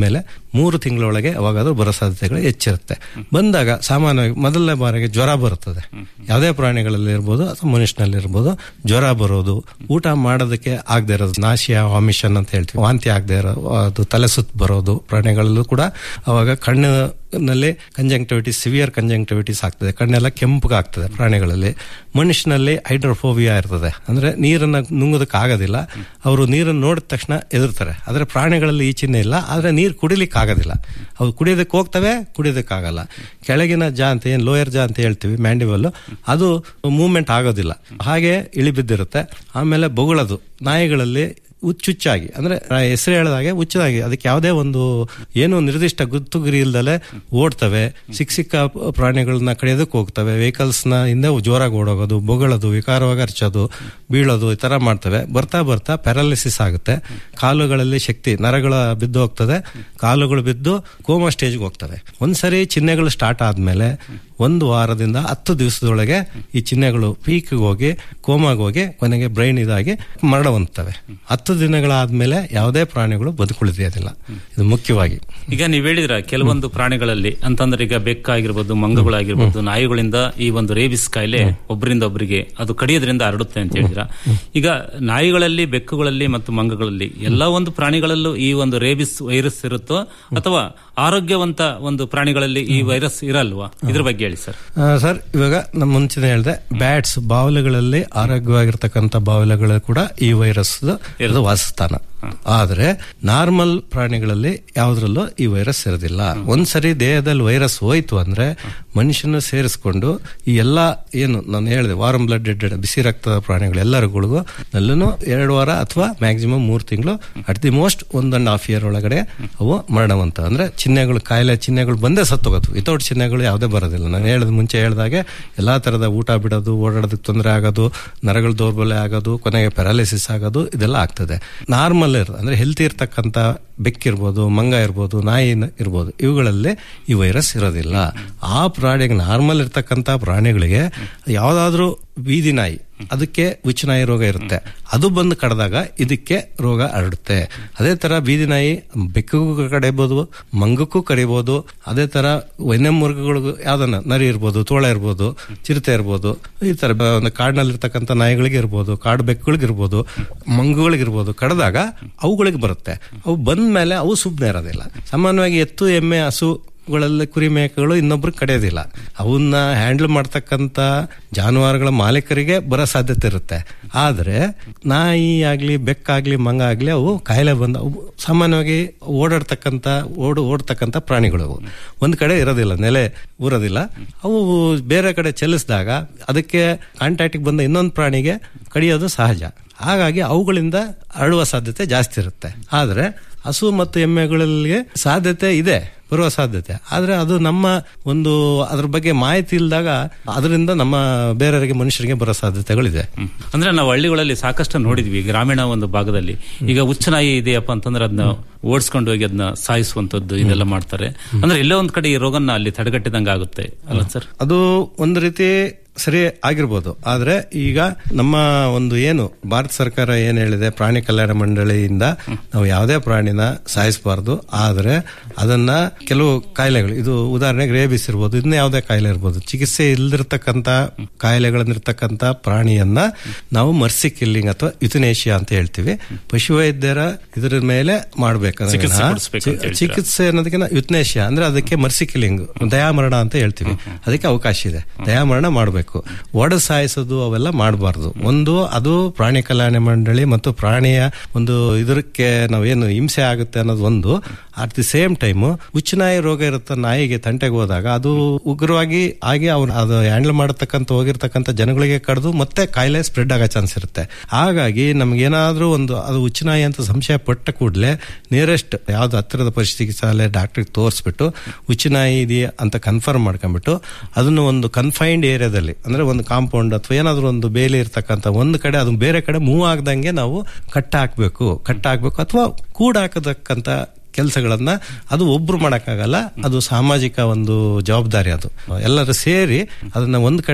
ಮೂರು ತಿಂಗಳೊಳಗೆ ಅವಾಗಾದ್ರೂ ಬರೋ ಸಾಧ್ಯತೆಗಳು ಹೆಚ್ಚಿರುತ್ತೆ ಬಂದಾಗ ಸಾಮಾನ್ಯವಾಗಿ ಮೊದಲನೇ ಬಾರಿಗೆ ಜ್ವರ ಬರುತ್ತದೆ ಯಾವುದೇ ಪ್ರಾಣಿಗಳಲ್ಲಿ ಇರ್ಬೋದು ಅಥವಾ ಮನುಷ್ಯನಲ್ಲಿ ಇರ್ಬೋದು ಜ್ವರ ಬರೋದು ಊಟ ಮಾಡೋದಕ್ಕೆ ಆಗದೆ ಇರೋದು ನಾಶಿಯ ವಾಮಿಷನ್ ಅಂತ ಹೇಳ್ತೀವಿ ವಾಂತಿ ಆಗದೆ ಇರೋ ಅದು ತಲೆ ಸುತ್ತ ಬರೋದು ಪ್ರಾಣಿಗಳಲ್ಲೂ ಕೂಡ ಅವಾಗ ಕಣ್ಣಿನಲ್ಲಿ ಕಂಜಂಕ್ಟಿವಿಟಿಸ್ ಸಿವಿಯರ್ ಕಂಜಂಕ್ಟಿವಿಟಿಸ್ ಆಗ್ತದೆ ಕಣ್ಣೆಲ್ಲ ಕೆಂಪಗಾಗ್ತದೆ ಪ್ರಾಣಿಗಳಲ್ಲಿ ಮನುಷ್ಯನಲ್ಲಿ ಹೈಡ್ರೋಫೋಬಿಯಾ ಇರ್ತದೆ ಅಂದ್ರೆ ನೀರನ್ನ ನುಂಗೋದಕ್ಕೆ ಆಗೋದಿಲ್ಲ ಅವರು ನೀರನ್ನು ನೋಡಿದ ತಕ್ಷಣ ಎದುರ್ತಾರೆ ಆದ್ರೆ ಪ್ರಾಣಿಗಳಲ್ಲಿ ಈ ಚಿಹ್ನೆ ಇಲ್ಲ ಆದ್ರೆ ನೀರು ಕುಡಿಲಿಕ್ಕೆ ಆಗೋದಿಲ್ಲ ಅವು ಕುಡಿಯೋದಕ್ಕೆ ಹೋಗ್ತವೆ ಕುಡಿಯೋದಕ್ಕಾಗಲ್ಲ ಕೆಳಗಿನ ಜಾ ಅಂತ ಏನು ಲೋಯರ್ ಜಾ ಅಂತ ಹೇಳ್ತೀವಿ ಮ್ಯಾಂಡಿವಲ್ ಅದು ಮೂವ್ಮೆಂಟ್ ಆಗೋದಿಲ್ಲ ಹಾಗೆ ಇಳಿಬಿದ್ದಿರುತ್ತೆ ಆಮೇಲೆ ಬೊಗಳದು ನಾಯಿಗಳಲ್ಲಿ ಹುಚ್ಚುಚ್ಚಾಗಿ ಅಂದ್ರೆ ಹೆಸರು ಹೇಳಿದಾಗೆ ಹುಚ್ಚದಾಗಿ ಅದಕ್ಕೆ ಯಾವುದೇ ಒಂದು ಏನು ನಿರ್ದಿಷ್ಟ ಗುತ್ತು ಗುರಿ ಇಲ್ದಲೆ ಓಡ್ತವೆ ಸಿಕ್ಕ ಸಿಕ್ಕ ಪ್ರಾಣಿಗಳನ್ನ ಕಡಿಯೋದಕ್ಕೆ ಹೋಗ್ತವೆ ವೆಹಿಕಲ್ಸ್ ನ ಹಿಂದೆ ಜೋರಾಗಿ ಓಡೋಗೋದು ಬೊಗಳೋದು ವಿಕಾರವಾಗಿ ಅರ್ಚೋದು ಬೀಳೋದು ಈ ತರ ಮಾಡ್ತವೆ ಬರ್ತಾ ಬರ್ತಾ ಪ್ಯಾರಾಲಿಸಿಸ್ ಆಗುತ್ತೆ ಕಾಲುಗಳಲ್ಲಿ ಶಕ್ತಿ ನರಗಳ ಬಿದ್ದು ಹೋಗ್ತದೆ ಕಾಲುಗಳು ಬಿದ್ದು ಕೋಮಾ ಸ್ಟೇಜ್ಗೆ ಹೋಗ್ತವೆ ಒಂದ್ಸರಿ ಚಿಹ್ನೆಗಳು ಸ್ಟಾರ್ಟ್ ಆದ್ಮೇಲೆ ಒಂದು ವಾರದಿಂದ ಹತ್ತು ದಿವಸದೊಳಗೆ ಈ ಚಿಹ್ನೆಗಳು ಪೀಕ್ ಹೋಗಿ ಕೋಮಾಗಿ ಹೋಗಿ ಕೊನೆಗೆ ಬ್ರೈನ್ ಇದಾಗಿ ಮರಣ ಹೊಂದ್ತವೆ ಹತ್ತು ದಿನಗಳಾದ್ಮೇಲೆ ಯಾವುದೇ ಪ್ರಾಣಿಗಳು ಬದುಕುಳಿದಿರೋದಿಲ್ಲ ಇದು ಮುಖ್ಯವಾಗಿ ಈಗ ನೀವ್ ಹೇಳಿದ್ರ ಕೆಲವೊಂದು ಪ್ರಾಣಿಗಳಲ್ಲಿ ಅಂತಂದ್ರೆ ಈಗ ಬೆಕ್ಕಾಗಿರ್ಬೋದು ಮಂಗಗಳಾಗಿರ್ಬೋದು ನಾಯಿಗಳಿಂದ ಈ ಒಂದು ರೇಬಿಸ್ ಕಾಯಿಲೆ ಒಬ್ಬರಿಂದ ಒಬ್ಬರಿಗೆ ಅದು ಕಡಿಯೋದ್ರಿಂದ ಹರಡುತ್ತೆ ಅಂತ ಹೇಳಿದ್ರ ಈಗ ನಾಯಿಗಳಲ್ಲಿ ಬೆಕ್ಕುಗಳಲ್ಲಿ ಮತ್ತು ಮಂಗಗಳಲ್ಲಿ ಎಲ್ಲಾ ಒಂದು ಪ್ರಾಣಿಗಳಲ್ಲೂ ಈ ಒಂದು ರೇಬಿಸ್ ವೈರಸ್ ಇರುತ್ತೋ ಅಥವಾ ಆರೋಗ್ಯವಂತ ಒಂದು ಪ್ರಾಣಿಗಳಲ್ಲಿ ಈ ವೈರಸ್ ಇರಲ್ವಾ ಇದ್ರ ಬಗ್ಗೆ ಹೇಳಿ ಸರ್ ಆ, ಸರ್ ಇವಾಗ ನಮ್ಮ ಮುಂಚೆನೆ ಹೇಳಿದೆ ಬ್ಯಾಟ್ಸ್ ಬಾವಲೆಗಳಲ್ಲಿ ಆರೋಗ್ಯವಾಗಿರ್ತಕ್ಕಂಥ ಬಾವಲೆಗಳು ಕೂಡ ಈ ವೈರಸ್ ಇದು ವಾಸಸ್ಥಾನ ಆದ್ರೆ ನಾರ್ಮಲ್ ಪ್ರಾಣಿಗಳಲ್ಲಿ ಯಾವ್ದ್ರಲ್ಲೂ ಈ ವೈರಸ್ ಇರೋದಿಲ್ಲ ಒಂದ್ಸರಿ ದೇಹದಲ್ಲಿ ವೈರಸ್ ಹೋಯ್ತು ಅಂದ್ರೆ ಮನುಷ್ಯನ ಸೇರಿಸ್ಕೊಂಡು ಈ ಎಲ್ಲಾ ಏನು ನಾನು ಹೇಳಿದೆ ವಾರಂ ಬ್ಲಡ್ ಡೆಡ್ ಬಿಸಿ ರಕ್ತದ ಪ್ರಾಣಿಗಳು ಎಲ್ಲರಿಗೂ ನಲ್ಲೂ ಎರಡು ವಾರ ಅಥವಾ ಮ್ಯಾಕ್ಸಿಮಮ್ ಮೂರು ತಿಂಗಳು at the most one and half year ಒಳಗಡೆ ಅವು ಮರಣವಂತ ಅಂದ್ರೆ ಚಿಹ್ನೆಗಳು ಕಾಯಿಲೆ ಚಿಹ್ನೆಗಳು ಬಂದೇ ಸತ್ತೋಗೋದು ವಿತೌಟ್ ಚಿಹ್ನೆಗಳು ಯಾವುದೇ ಬರೋದಿಲ್ಲ ನಾನು ಹೇಳಿದ ಮುಂಚೆ ಹೇಳಿದಾಗೆ ಎಲ್ಲಾ ತರದ ಊಟ ಬಿಡೋದು ಓಡಾಡೋದಕ್ಕೆ ತೊಂದರೆ ಆಗೋದು ನರಗಳ ದೌರ್ಬಲ್ಯ ಆಗೋದು ಕೊನೆಗೆ ಪ್ಯಾರಾಲಿಸಿಸ್ ಆಗೋದು ಇದೆಲ್ಲ ಆಗ್ತದೆ ನಾರ್ಮಲ್ ಇರೋದು ಅಂದ್ರೆ ಹೆಲ್ತಿ ಇರ್ತಕ್ಕಂಥ ಬೆಕ್ಕಿರ್ಬೋದು ಮಂಗ ಇರ್ಬೋದು ನಾಯಿ ಇರ್ಬೋದು ಇವುಗಳಲ್ಲಿ ಈ ವೈರಸ್ ಇರೋದಿಲ್ಲ ಆ ಪ್ರಾಣಿಗೆ ನಾರ್ಮಲ್ ಇರ್ತಕ್ಕಂಥ ಪ್ರಾಣಿಗಳಿಗೆ ಯಾವ್ದಾದ್ರೂ ಬೀದಿ ನಾಯಿ ಅದಕ್ಕೆ ಉಚ್ಚನಾಯಿ ರೋಗ ಇರುತ್ತೆ ಅದು ಬಂದು ಕಡ್ದಾಗ ಇದಕ್ಕೆ ರೋಗ ಹರಡುತ್ತೆ ಅದೇ ತರ ಬೀದಿ ನಾಯಿ ಬೆಕ್ಕಿಗೂ ಕಡಿಬೋದು ಮಂಗಕ್ಕೂ ಕಡಿಬೋದು ಅದೇ ತರ ವನ್ಯಮೃಗಗಳಿಗೂ ಯಾವ್ದನ್ನ ನರಿ ಇರ್ಬೋದು ತೋಳ ಇರ್ಬೋದು ಚಿರತೆ ಇರ್ಬೋದು ಈ ತರ ಬ- ಒಂದು ಕಾಡಿನಲ್ಲಿ ಇರ್ತಕ್ಕಂಥ ನಾಯಿಗಳಿಗೆ ಇರ್ಬೋದು ಕಾಡು ಬೆಕ್ಕುಗಳಿಗೆ ಇರ್ಬೋದು ಮಂಗುಗಳಿಗೆ ಇರ್ಬೋದು ಕಡ್ದಾಗ ಅವುಗಳಿಗೆ ಬರುತ್ತೆ ಅವು ಬಂದ ಮೇಲೆ ಅವು ಸುಮ್ಮನೆ ಇರೋದಿಲ್ಲ ಸಾಮಾನ್ಯವಾಗಿ ಎತ್ತು ಎಮ್ಮೆ ಹಸು ಗಳಲ್ಲಿ ಕುರಿ ಮೇಕೆಗಳು ಇನ್ನೊಬ್ರು ಕಡಿಯೋದಿಲ್ಲ ಅವನ್ನ ಹ್ಯಾಂಡಲ್ ಮಾಡ್ತಕ್ಕಂತ ಜಾನುವಾರುಗಳ ಮಾಲೀಕರಿಗೆ ಬರೋ ಸಾಧ್ಯತೆ ಇರುತ್ತೆ ಆದ್ರೆ ನಾಯಿ ಆಗ್ಲಿ ಬೆಕ್ಕಾಗ್ಲಿ ಮಂಗ ಆಗ್ಲಿ ಅವು ಕಾಯಿಲೆ ಬಂದ ಅವು ಸಾಮಾನ್ಯವಾಗಿ ಓಡಾಡ್ತಕ್ಕಂತ ಓಡ್ ಓಡ್ತಕ್ಕಂತ ಪ್ರಾಣಿಗಳು ಅವು ಒಂದ್ ಕಡೆ ಇರೋದಿಲ್ಲ ನೆಲೆ ಊರೋದಿಲ್ಲ ಅವು ಬೇರೆ ಕಡೆ ಚಲಿಸಿದಾಗ ಅದಕ್ಕೆ ಕಾಂಟ್ಯಾಕ್ಟಿಗೆ ಬಂದ ಇನ್ನೊಂದು ಪ್ರಾಣಿಗೆ ಕಡಿಯೋದು ಸಹಜ ಹಾಗಾಗಿ ಅವುಗಳಿಂದ ಹರಡುವ ಸಾಧ್ಯತೆ ಜಾಸ್ತಿ ಇರುತ್ತೆ ಆದ್ರೆ ಹಸು ಮತ್ತು ಎಮ್ಮೆಗಳಲ್ಲಿ ಸಾಧ್ಯತೆ ಇದೆ ಬರುವ ಸಾಧ್ಯತೆ ಆದ್ರೆ ಅದು ನಮ್ಮ ಒಂದು ಅದ್ರ ಬಗ್ಗೆ ಮಾಹಿತಿ ಇಲ್ದಾಗ ಅದರಿಂದ ನಮ್ಮ ಬೇರೆಯವರಿಗೆ ಮನುಷ್ಯರಿಗೆ ಬರೋ ಸಾಧ್ಯತೆಗಳಿದೆ ಅಂದ್ರೆ ನಾವು ಹಳ್ಳಿಗಳಲ್ಲಿ ಸಾಕಷ್ಟು ನೋಡಿದ್ವಿ ಗ್ರಾಮೀಣ ಒಂದು ಭಾಗದಲ್ಲಿ ಈಗ ಹುಚ್ಚನಾಯಿ ಇದೆಯಪ್ಪ ಅಂತಂದ್ರೆ ಅದನ್ನ ಓಡಿಸ್ಕೊಂಡು ಹೋಗಿ ಅದನ್ನ ಸಾಯಿಸುವಂತದ್ದು ಇದೆಲ್ಲ ಮಾಡ್ತಾರೆ ಅಂದ್ರೆ ಎಲ್ಲೋ ಒಂದ್ ಕಡೆ ಈ ರೋಗನ ಅಲ್ಲಿ ತಡೆಗಟ್ಟಿದಂಗ ಆಗುತ್ತೆ ಅಲ್ಲ ಸರ್ ಅದು ಒಂದು ರೀತಿ ಸರಿ ಆಗಿರ್ಬೋದು ಆದ್ರೆ ಈಗ ನಮ್ಮ ಒಂದು ಏನು ಭಾರತ ಸರ್ಕಾರ ಏನ್ ಹೇಳಿದೆ ಪ್ರಾಣಿ ಕಲ್ಯಾಣ ಮಂಡಳಿಯಿಂದ ನಾವು ಯಾವುದೇ ಪ್ರಾಣಿನ ಸಾಯಿಸಬಾರ್ದು ಆದ್ರೆ ಅದನ್ನ ಕೆಲವು ಕಾಯಿಲೆಗಳು ಇದು ಉದಾಹರಣೆಗೆ ರೇಬಿಸ್ ಇರ್ಬೋದು ಇದನ್ನ ಯಾವುದೇ ಕಾಯಿಲೆ ಇರ್ಬೋದು ಚಿಕಿತ್ಸೆ ಇಲ್ದಿರ್ತಕ್ಕಂತ ಕಾಯಿಲೆಗಳನ್ನಿರ್ತಕ್ಕಂತ ಪ್ರಾಣಿಯನ್ನ ನಾವು ಮರ್ಸಿ ಕಿಲ್ಲಿಂಗ್ ಅಥವಾ ಯುಥನೇಷಿಯಾ ಅಂತ ಹೇಳ್ತೀವಿ ಪಶುವೈದ್ಯರ ಇದರ ಮೇಲೆ ಮಾಡ್ಬೇಕಂದ್ರೆ ಚಿಕಿತ್ಸೆ ಕೊಡಿಸ್ಬೇಕು ಅಂತ ಹೇಳ್ತೀರಾ? ಚಿಕಿತ್ಸೆ ಅನ್ನೋದಕ್ಕಿಂತ ಯುತ್ನೇಷ ಅಂದ್ರೆ ಅದಕ್ಕೆ ಮರ್ಸಿ ಕಿಲ್ಲಿಂಗ್ ದಯಾಮರಣ ಅಂತ ಹೇಳ್ತೀವಿ ಅದಕ್ಕೆ ಅವಕಾಶ ಇದೆ ದಯಾಮರಣ ಮಾಡಬೇಕು ಒಡ ಸಾಯಿಸೋದು ಅವೆಲ್ಲ ಮಾಡಬಾರ್ದು ಒಂದು ಅದು ಪ್ರಾಣಿ ಕಲ್ಯಾಣ ಮಂಡಳಿ ಮತ್ತು ಪ್ರಾಣಿಯ ಒಂದು ಇದಕ್ಕೆ ನಾವೇನು ಹಿಂಸೆ ಆಗುತ್ತೆ ಅನ್ನೋದು ಒಂದು ಅಟ್ ದಿ ಸೇಮ್ ಟೈಮ್ ಉಚ್ಚನಾಯಿ ರೋಗ ಇರುತ್ತೆ ನಾಯಿಗೆ ತಂಟೆಗೆ ಹೋದಾಗ ಅದು ಉಗ್ರವಾಗಿ ಆಗಿ ಅವ್ನು ಅದು ಹ್ಯಾಂಡಲ್ ಮಾಡತಕ್ಕಂತ ಹೋಗಿರ್ತಕ್ಕಂಥ ಜನಗಳಿಗೆ ಕಡ್ದು ಮತ್ತೆ ಕಾಯಿಲೆ ಸ್ಪ್ರೆಡ್ ಆಗೋ ಚಾನ್ಸ್ ಇರುತ್ತೆ ಹಾಗಾಗಿ ನಮ್ಗೇನಾದ್ರೂ ಒಂದು ಅದು ಉಚ್ಚನಾಯಿ ಅಂತ ಸಂಶಯ ಪಟ್ಟ ಕೂಡಲೇ ನಿಯರೆಸ್ಟ್ ಯಾವ್ದು ಹತ್ತಿರದ ಪಶು ಚಿಕಿತ್ಸಾಲಯ ಡಾಕ್ಟರ್ಗೆ ತೋರಿಸ್ಬಿಟ್ಟು ಉಚ್ಚನಾಯಿ ಇದೆಯಾ ಅಂತ ಕನ್ಫರ್ಮ್ ಮಾಡ್ಕೊಂಡ್ಬಿಟ್ಟು ಅದನ್ನು ಒಂದು ಕನ್ಫೈನ್ಡ್ ಏರಿಯಾದಲ್ಲಿ ಅಂದ್ರೆ ಒಂದು ಕಾಂಪೌಂಡ್ ಅಥವಾ ಏನಾದ್ರೂ ಒಂದು ಬೇಲಿ ಇರ್ತಕ್ಕಂಥ ಒಂದು ಕಡೆ ಅದು ಬೇರೆ ಕಡೆ ಮೂವ್ ಆಗದಂಗೆ ನಾವು ಕಟ್ಟ ಹಾಕ್ಬೇಕು ಕಟ್ಟ ಹಾಕ್ಬೇಕು ಅಥವಾ ಕೂಡ ಹಾಕತಕ್ಕಂತ ಕೆಲಸಗಳನ್ನ ಅದು ಒಬ್ರು ಮಾಡಕ್ಕಾಗಲ್ಲ ಅದು ಸಾಮಾಜಿಕ ಒಂದು ಜವಾಬ್ದಾರಿ ಅದು ಎಲ್ಲರೂ ಸೇರಿ ಅದನ್ನ ಒಂದ್ ಕಡೆ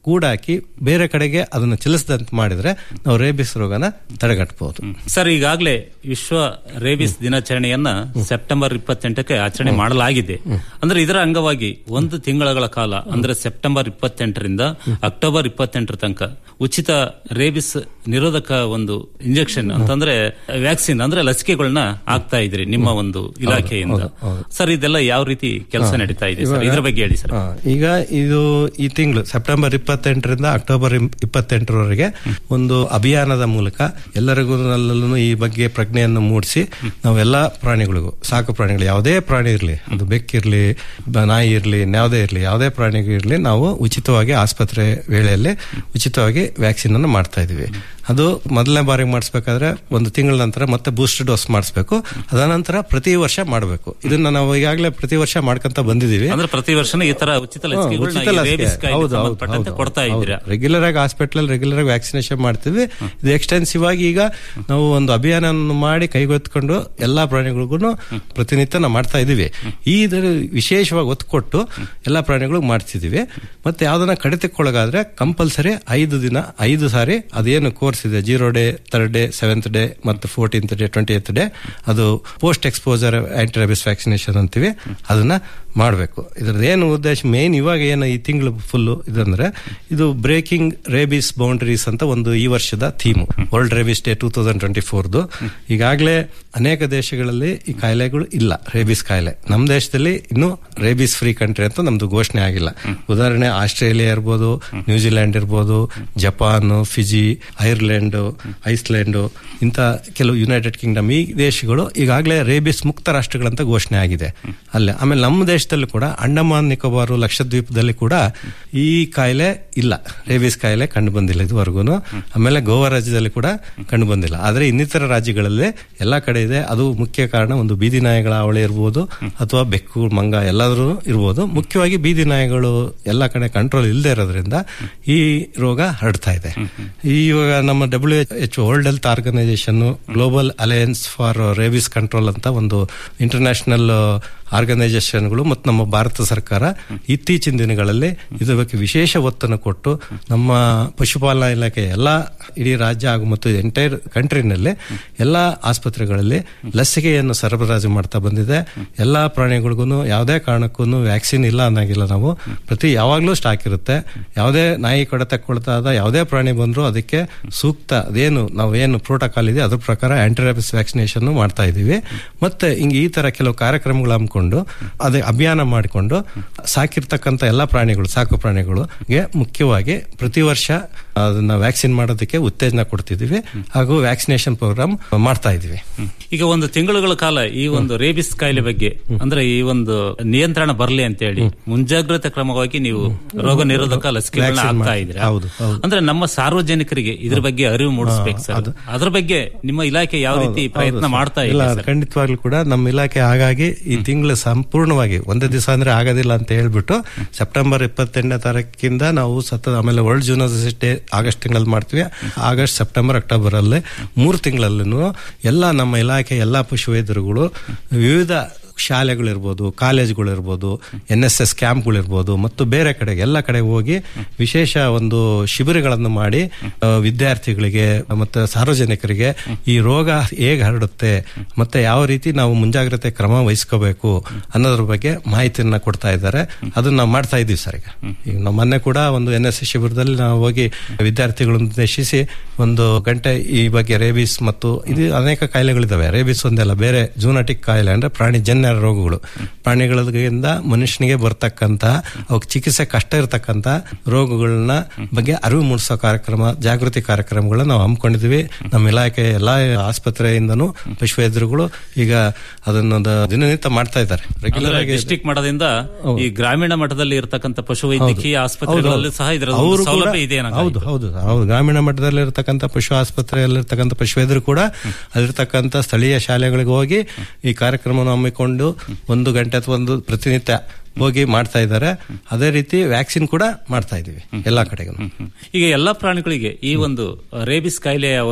ಕೂಡಾಕಿ ಬೇರೆ ಕಡೆಗೆ ಅದನ್ನು ಚಲಿಸದಂತೆ ಮಾಡಿದ್ರೆ ನಾವು ರೇಬಿಸ್ ರೋಗನ ತಡೆಗಟ್ಟಬಹುದು ಸರ್ ಈಗಾಗಲೇ ವಿಶ್ವ ರೇಬಿಸ್ ದಿನಾಚರಣೆಯನ್ನ ಸೆಪ್ಟೆಂಬರ್ ಇಪ್ಪತ್ತೆಂಟಕ್ಕೆ ಆಚರಣೆ ಮಾಡಲಾಗಿದೆ ಅಂದ್ರೆ ಇದರ ಅಂಗವಾಗಿ ಒಂದು ತಿಂಗಳ ಕಾಲ ಅಂದ್ರೆ ಸೆಪ್ಟೆಂಬರ್ ಇಪ್ಪತ್ತೆಂಟರಿಂದ ಅಕ್ಟೋಬರ್ ಇಪ್ಪತ್ತೆಂಟರ ತನಕ ಉಚಿತ ರೇಬಿಸ್ ನಿರೋಧಕ ಒಂದು ಇಂಜೆಕ್ಷನ್ ಅಂತಂದ್ರೆ ವ್ಯಾಕ್ಸಿನ್ ಅಂದ್ರೆ ಲಸಿಕೆಗಳನ್ನ ಆಗ್ತಾ ಇದ್ರಿ ನಿಮ್ಮ ಒಂದು ಇಲಾಖೆಯಿಂದ ಸರ್ ಇದೆಲ್ಲ ಯಾವ ರೀತಿ ಕೆಲಸ ನಡೀತಾ ಇದೆ ಸರ್ ಇದ್ರ ಬಗ್ಗೆ ಹೇಳಿ ಸರ್ ಆ, ಈಗ ಇದು ಈ ತಿಂಗಳು ಸೆಪ್ಟೆಂಬರ್ ಇಪ್ಪತ್ತೆಂಟರಿಂದ ಅಕ್ಟೋಬರ್ ಇಂ- ಇಪ್ಪತ್ತೆಂಟರವರೆಗೆ ಒಂದು ಅಭಿಯಾನದ ಮೂಲಕ ಎಲ್ಲರಿಗೂ ನಲ್ಲೂ ಈ ಬಗ್ಗೆ ಪ್ರಜ್ಞೆಯನ್ನು ಮೂಡಿಸಿ ನಾವೆಲ್ಲ ಪ್ರಾಣಿಗಳಿಗೂ ಸಾಕು ಪ್ರಾಣಿಗಳು ಯಾವುದೇ ಪ್ರಾಣಿ ಇರಲಿ ಅದು ಬೆಕ್ಕಿರ್ಲಿ ಬ- ನಾಯಿ ಇರಲಿ ಯಾವುದೇ ಇರಲಿ ಯಾವುದೇ ಪ್ರಾಣಿಗೂ ಇರಲಿ ನಾವು ಉಚಿತವಾಗಿ ಆಸ್ಪತ್ರೆ ವೇಳೆಯಲ್ಲಿ ಉಚಿತವಾಗಿ ವ್ಯಾಕ್ಸಿನ್ ಅನ್ನು ಮಾಡ್ತಾ ಇದೀವಿ ಅದು ಮೊದಲನೇ ಬಾರಿಗೆ ಮಾಡಿಸ್ಬೇಕಾದ್ರೆ ಒಂದು ತಿಂಗಳ ನಂತರ ಮತ್ತೆ ಬೂಸ್ಟರ್ ಡೋಸ್ ಮಾಡಿಸ್ಬೇಕು ಅದನಂತರ ಪ್ರತಿ ವರ್ಷ ಮಾಡಬೇಕು ಇದನ್ನ ನಾವು ಈಗಾಗಲೇ ಪ್ರತಿ ವರ್ಷ ಮಾಡ್ಕೊಂತ ಬಂದಿದೀವಿ ಅಂದ್ರೆ ಪ್ರತಿ ವರ್ಷನೂ ಈ ತರ ಉಚಿತ ಲಸಿಕೆಗಳನ್ನ ಈ ರೇಬಿಸ್ ಕಾಯಿಲೆಗೆ ಸಂಬಂಧಪಟ್ಟಂತೆ ಕೊಡ್ತಾ ಇದ್ದೀರಾ ರೆಗ್ಯುಲರ್ ಆಗಿ ಹಾಸ್ಪಿಟಲ್ ರೆಗ್ಯುಲರ್ ಆಗಿ ವ್ಯಾಕ್ಸಿನೇಷನ್ ಮಾಡ್ತೀವಿ ಇದು ಎಕ್ಸ್ಟೆನ್ಸಿವ್ ಆಗಿ ಈಗ ನಾವು ಒಂದು ಅಭಿಯಾನ ಮಾಡಿ ಕೈಗೆತ್ತಿಕೊಂಡು ಎಲ್ಲಾ ಪ್ರಾಣಿಗಳಿಗೂ ಪ್ರತಿನಿತ್ಯ ನಾವು ಮಾಡ್ತಾ ಇದೀವಿ ಈ ಇದರ ವಿಶೇಷವಾಗಿ ಒತ್ತು ಕೊಟ್ಟು ಎಲ್ಲಾ ಪ್ರಾಣಿಗಳಿಗೂ ಮಾಡ್ತಿದೀವಿ ಮತ್ತೆ ಯಾವ್ದನ್ನ ಕಡಿತಕ್ಕೊಳಗಾದ್ರೆ ಕಂಪಲ್ಸರಿ ಐದು ದಿನ ಐದು ಸಾರಿ ಅದೇನು ಕೋರ್ಸ್ ಇದೆ zero day third day seventh day ಮತ್ತು fourteenth day twenty eighth day ಅದು post exposure anti rabies vaccination ಅಂತೀವಿ ಅದನ್ನ ಮಾಡಬೇಕು ಇದ್ರದ್ದು ಏನು ಉದ್ದೇಶ ಮೇನ್ ಇವಾಗ ಏನು ಈ ತಿಂಗಳು ಫುಲ್ ಇದಂದ್ರೆ ಇದು ಬ್ರೇಕಿಂಗ್ ರೇಬಿಸ್ ಬೌಂಡ್ರೀಸ್ ಅಂತ ಒಂದು ಈ ವರ್ಷದ theme world rabies day two thousand twenty four ಈಗಾಗಲೇ ಅನೇಕ ದೇಶಗಳಲ್ಲಿ ಈ ಕಾಯಿಲೆಗಳು ಇಲ್ಲ ರೇಬಿಸ್ ಕಾಯಿಲೆ ನಮ್ಮ ದೇಶದಲ್ಲಿ ಇನ್ನೂ ರೇಬಿಸ್ ಫ್ರೀ ಕಂಟ್ರಿ ಅಂತ ನಮ್ದು ಘೋಷಣೆ ಆಗಿಲ್ಲ ಉದಾಹರಣೆ ಆಸ್ಟ್ರೇಲಿಯಾ ಇರ್ಬೋದು ನ್ಯೂಜಿಲೆಂಡ್ ಇರ್ಬೋದು ಜಪಾನ್ ಫಿಜಿ ಐರ್ಲೆಂಡ್ ಐಸ್ಲ್ಯಾಂಡ್ ಇಂಥ ಕೆಲವು ಯುನೈಟೆಡ್ ಕಿಂಗ್ಡಮ್ ಈ ದೇಶಗಳು ಈಗಾಗಲೇ ರೇಬಿಸ್ ಮುಕ್ತ ರಾಷ್ಟ್ರಗಳಂತ ಘೋಷಣೆ ಆಗಿದೆ ಅಲ್ಲೇ ಆಮೇಲೆ ನಮ್ಮ ದೇಶದಲ್ಲೂ ಕೂಡ ಅಂಡಮಾನ್ ನಿಕೋಬಾರ್ ಲಕ್ಷದ್ವೀಪದಲ್ಲಿ ಕೂಡ ಈ ಕಾಯಿಲೆ ಇಲ್ಲ ರೇಬಿಸ್ ಕಾಯಿಲೆ ಕಂಡು ಬಂದಿಲ್ಲ ಇದುವರೆಗೂ ಆಮೇಲೆ ಗೋವಾ ರಾಜ್ಯದಲ್ಲಿ ಕೂಡ ಕಂಡು ಬಂದಿಲ್ಲ ಆದ್ರೆ ಇನ್ನಿತರ ರಾಜ್ಯಗಳಲ್ಲಿ ಎಲ್ಲಾ ಕಡೆ ಇದೆ ಅದು ಮುಖ್ಯ ಕಾರಣ ಒಂದು ಬೀದಿ ನಾಯಿಗಳ ಅವಳಿ ಇರ್ಬೋದು ಅಥವಾ ಬೆಕ್ಕು ಮಂಗ ಎಲ್ಲಾದ್ರೂ ಇರ್ಬೋದು ಮುಖ್ಯವಾಗಿ ಬೀದಿ ನಾಯಿಗಳು ಎಲ್ಲ ಕಡೆ ಕಂಟ್ರೋಲ್ ಇಲ್ಲದೆ ಇರೋದ್ರಿಂದ ಈ ರೋಗ ಹರಡ್ತಾ ಇದೆ ಈ ಇವಾಗ ನಮ್ಮ W H world health organization global alliance for rabies control ಅಂತ ಒಂದು ಇಂಟರ್ನ್ಯಾಷನಲ್ ಆರ್ಗನೈಸೇಷನ್ಗಳು ಮತ್ತು ನಮ್ಮ ಭಾರತ ಸರ್ಕಾರ ಇತ್ತೀಚಿನ ದಿನಗಳಲ್ಲಿ ಇದ್ರ ಬಗ್ಗೆ ವಿಶೇಷ ಒತ್ತನ್ನು ಕೊಟ್ಟು ನಮ್ಮ ಪಶುಪಾಲನಾ ಇಲಾಖೆ ಎಲ್ಲ ಇಡೀ ರಾಜ್ಯ ಹಾಗೂ ಮತ್ತು ಎಂಟೈರ್ ಕಂಟ್ರಿನಲ್ಲಿ ಎಲ್ಲ ಆಸ್ಪತ್ರೆಗಳಲ್ಲಿ ಲಸಿಕೆಯನ್ನು ಸರಬರಾಜು ಮಾಡ್ತಾ ಬಂದಿದೆ ಎಲ್ಲ ಪ್ರಾಣಿಗಳಿಗೂ ಯಾವುದೇ ಕಾರಣಕ್ಕೂ ವ್ಯಾಕ್ಸಿನ್ ಇಲ್ಲ ಅನ್ನಂಗಿಲ್ಲ ನಾವು ಪ್ರತಿ ಯಾವಾಗಲೂ ಸ್ಟಾಕ್ ಇರುತ್ತೆ ಯಾವುದೇ ನಾಯಿ ಕಡತ ಕೊಳ್ತಾದ ಯಾವುದೇ ಪ್ರಾಣಿ ಬಂದರೂ ಅದಕ್ಕೆ ಸೂಕ್ತ ಅದೇನು ನಾವು ಏನು ಪ್ರೋಟೋಕಾಲ್ ಇದೆ ಅದ್ರ ಪ್ರಕಾರ ಆಂಟಿರೈಬಿಸ್ ವ್ಯಾಕ್ಸಿನೇಷನ್ ಮಾಡ್ತಾ ಇದೀವಿ ಮತ್ತೆ ಹಿಂಗೆ ಈ ತರ ಕೆಲವು ಕಾರ್ಯಕ್ರಮಗಳು ಹಮ್ಮಿಕೊಂಡು ಅದೇ ಅಭಿಯಾನ ಮಾಡಿಕೊಂಡು ಸಾಕಿರ್ತಕ್ಕಂಥ ಎಲ್ಲ ಪ್ರಾಣಿಗಳು ಸಾಕು ಪ್ರಾಣಿಗಳಿಗೆ ಮುಖ್ಯವಾಗಿ ಪ್ರತಿ ವರ್ಷ ಅದನ್ನ ವ್ಯಾಕ್ಸಿನ್ ಮಾಡೋದಕ್ಕೆ ಉತ್ತೇಜನ ಕೊಡ್ತಿದೀವಿ ಹಾಗೂ ವ್ಯಾಕ್ಸಿನೇಷನ್ ಪ್ರೋಗ್ರಾಮ್ ಮಾಡ್ತಾ ಇದೀವಿ ಈಗ ಒಂದು ತಿಂಗಳುಗಳ ಕಾಲ ಈ ಒಂದು ರೇಬಿಸ್ ಕಾಯಿಲೆ ಬಗ್ಗೆ ಅಂದ್ರೆ ಈ ಒಂದು ನಿಯಂತ್ರಣ ಬರಲಿ ಅಂತ ಹೇಳಿ ಮುಂಜಾಗ್ರತಾ ಕ್ರಮವಾಗಿ ನೀವು ರೋಗ ನಿರೋಧಕ ಲಸಿಕೆಗಳನ್ನ Vaccine ಹಾಕ್ತಾ ಮಾಡಿ- ಇದ್ದೀರಾ ಹೌದು, ಹೌದು. ಅಂದ್ರೆ ನಮ್ಮ ಸಾರ್ವಜನಿಕರಿಗೆ ಇದ್ರ ಬಗ್ಗೆ ಅರಿವು ಮೂಡಿಸ್ಬೇಕು ಸರ್ ಅದ್ರ ಬಗ್ಗೆ ನಿಮ್ಮ ಇಲಾಖೆ ಯಾವ ರೀತಿ ಪ್ರಯತ್ನ ಮಾಡ್ತಾ ಇಲ್ಲ ಇದೆ ಅದು ಖಂಡಿತವಾಗ್ಲೂ ಕೂಡ ನಮ್ಮ ಇಲಾಖೆ ಹಾಗಾಗಿ ಈ ತಿಂಗಳು ಸಂಪೂರ್ಣವಾಗಿ ಒಂದೇ ದಿವಸ ಅಂದ್ರೆ ಆಗೋದಿಲ್ಲ ಅಂತ ಹೇಳ್ಬಿಟ್ಟು ಸೆಪ್ಟೆಂಬರ್ ಇಪ್ಪತ್ತೆಂಟನೇ ತಾರೀಕಿಂದ ನಾವು ಸತತ ಆಮೇಲೆ ವರ್ಲ್ಡ್ ಜೂನೋಸಿಸ್ ಡೇ ಆಗಸ್ಟ್ ತಿಂಗಳಲ್ಲಿ ಮಾಡ್ತೀವಿ ಆಗಸ್ಟ್ ಸೆಪ್ಟೆಂಬರ್ ಅಕ್ಟೋಬರ್ ಅಲ್ಲಿ ಮೂರು ತಿಂಗಳಲ್ಲೂ ಎಲ್ಲ ನಮ್ಮ ಇಲಾಖೆ ಎಲ್ಲಾ ಪಶುವೈದ್ಯರುಗಳು ವಿವಿಧ ಶಾಲೆಗಳಿರ್ಬೋದು ಕಾಲೇಜ್ಗಳಿರ್ಬೋದು ಎನ್ ಎಸ್ ಎಸ್ ಕ್ಯಾಂಪ್ಗಳಿರ್ಬೋದು ಮತ್ತು ಬೇರೆ ಕಡೆಗೆ ಎಲ್ಲ ಕಡೆ ಹೋಗಿ ವಿಶೇಷ ಒಂದು ಶಿಬಿರಗಳನ್ನು ಮಾಡಿ ಆ, ವಿದ್ಯಾರ್ಥಿಗಳಿಗೆ ಮತ್ತು ಸಾರ್ವಜನಿಕರಿಗೆ ಈ ರೋಗ ಹೇಗೆ ಹರಡುತ್ತೆ ಮತ್ತೆ ಯಾವ ರೀತಿ ನಾವು ಮುಂಜಾಗ್ರತೆ ಕ್ರಮ ವಹಿಸ್ಕೋಬೇಕು ಅನ್ನೋದ್ರ ಬಗ್ಗೆ ಮಾಹಿತಿಯನ್ನ ಕೊಡ್ತಾ ಇದ್ದಾರೆ ಅದನ್ನ ನಾವು ಮಾಡ್ತಾ ಇದೀವಿ ಸರ್ ಈಗ ಈಗ ನಾವು ಮೊನ್ನೆ ಕೂಡ ಒಂದು ಎನ್ ಎಸ್ ಎಸ್ ಶಿಬಿರದಲ್ಲಿ ನಾವು ಹೋಗಿ ವಿದ್ಯಾರ್ಥಿಗಳನ್ನು ಉದ್ದೇಶಿಸಿ ಒಂದು ಗಂಟೆ ಈ ಬಗ್ಗೆ ರೇಬಿಸ್ ಮತ್ತು ಇದು ಅನೇಕ ಕಾಯಿಲೆಗಳಿದಾವೆ ರೇಬಿಸ್ ಒಂದೆಲ್ಲ ಬೇರೆ ಜೂನಾಟಿಕ್ ಕಾಯಿಲೆ ಅಂದ್ರೆ ಪ್ರಾಣಿ ಜನ್ಯ ರೋಗಗಳು ಪ್ರಾಣಿಗಳಿಂದ ಮನುಷ್ಯನಿಗೆ ಬರ್ತಕ್ಕಂತ ಅವಕ್ಕೆ ಚಿಕಿತ್ಸೆ ಕಷ್ಟ ಇರತಕ್ಕಂತ ರೋಗಗಳನ್ನ ಬಗ್ಗೆ ಅರಿವು ಮೂಡಿಸೋ ಕಾರ್ಯಕ್ರಮ ಜಾಗೃತಿ ಕಾರ್ಯಕ್ರಮಗಳನ್ನ ನಾವು ಹಮ್ಮಿಕೊಂಡಿದ್ವಿ ನಮ್ಮ ಇಲಾಖೆ ಎಲ್ಲಾ ಆಸ್ಪತ್ರೆಯಿಂದನೂ ಪಶುವೈದ್ಯರುಗಳು ಈಗ ಅದನ್ನ ದಿನನಿತ್ಯ ಮಾಡ್ತಾ ಇದ್ದಾರೆ ರೆಗ್ಯುಲರ್ ಆಗಿ ಡಿಸ್ಟಿಕ್ ಮಟ್ಟದಿಂದ ಈ ಗ್ರಾಮೀಣ ಮಟ್ಟದಲ್ಲಿ ಇರತಕ್ಕಂತ ಪಶುವೈದ್ಯಕೀಯ ಆಸ್ಪತ್ರೆಗಳಲ್ಲಿ ಸಹ ಇದರ ಒಂದು ಅವರು ಕೂಡ ಸೌಲಭ್ಯ ಇದೆ ಹೌದು ಹೌದು ಹೌದು ಗ್ರಾಮೀಣ ಮಟ್ಟದಲ್ಲಿ ಇರತಕ್ಕಂಥ ಪಶು ಆಸ್ಪತ್ರೆಯಲ್ಲಿರ್ತಕ್ಕಂಥ ಪಶುವೈದ್ಯರು ಕೂಡ ಅಲ್ಲಿರ್ತಕ್ಕಂಥ ಸ್ಥಳೀಯ ಶಾಲೆಗಳಿಗೆ ಹೋಗಿ ಈ ಕಾರ್ಯಕ್ರಮವನ್ನು ಹಮ್ಮಿಕೊಂಡು ಒಂದು ಗಂಟೆ ಅಥವಾ ಒಂದು ಪ್ರತಿನಿತ್ಯ ಹೋಗಿ ಮಾಡ್ತಾ ಇದ್ದಾರೆ ಅದೇ ರೀತಿ ವ್ಯಾಕ್ಸಿನ್ ಕೂಡ ಮಾಡ್ತಾ ಇದೀವಿ ಎಲ್ಲಾ ಕಡೆಗೂ ಈಗ ಎಲ್ಲಾ ಪ್ರಾಣಿಗಳಿಗೆ ಈ ಒಂದು ರೇಬಿಸ್ ಕಾಯಿಲೆಯ ಒಂದು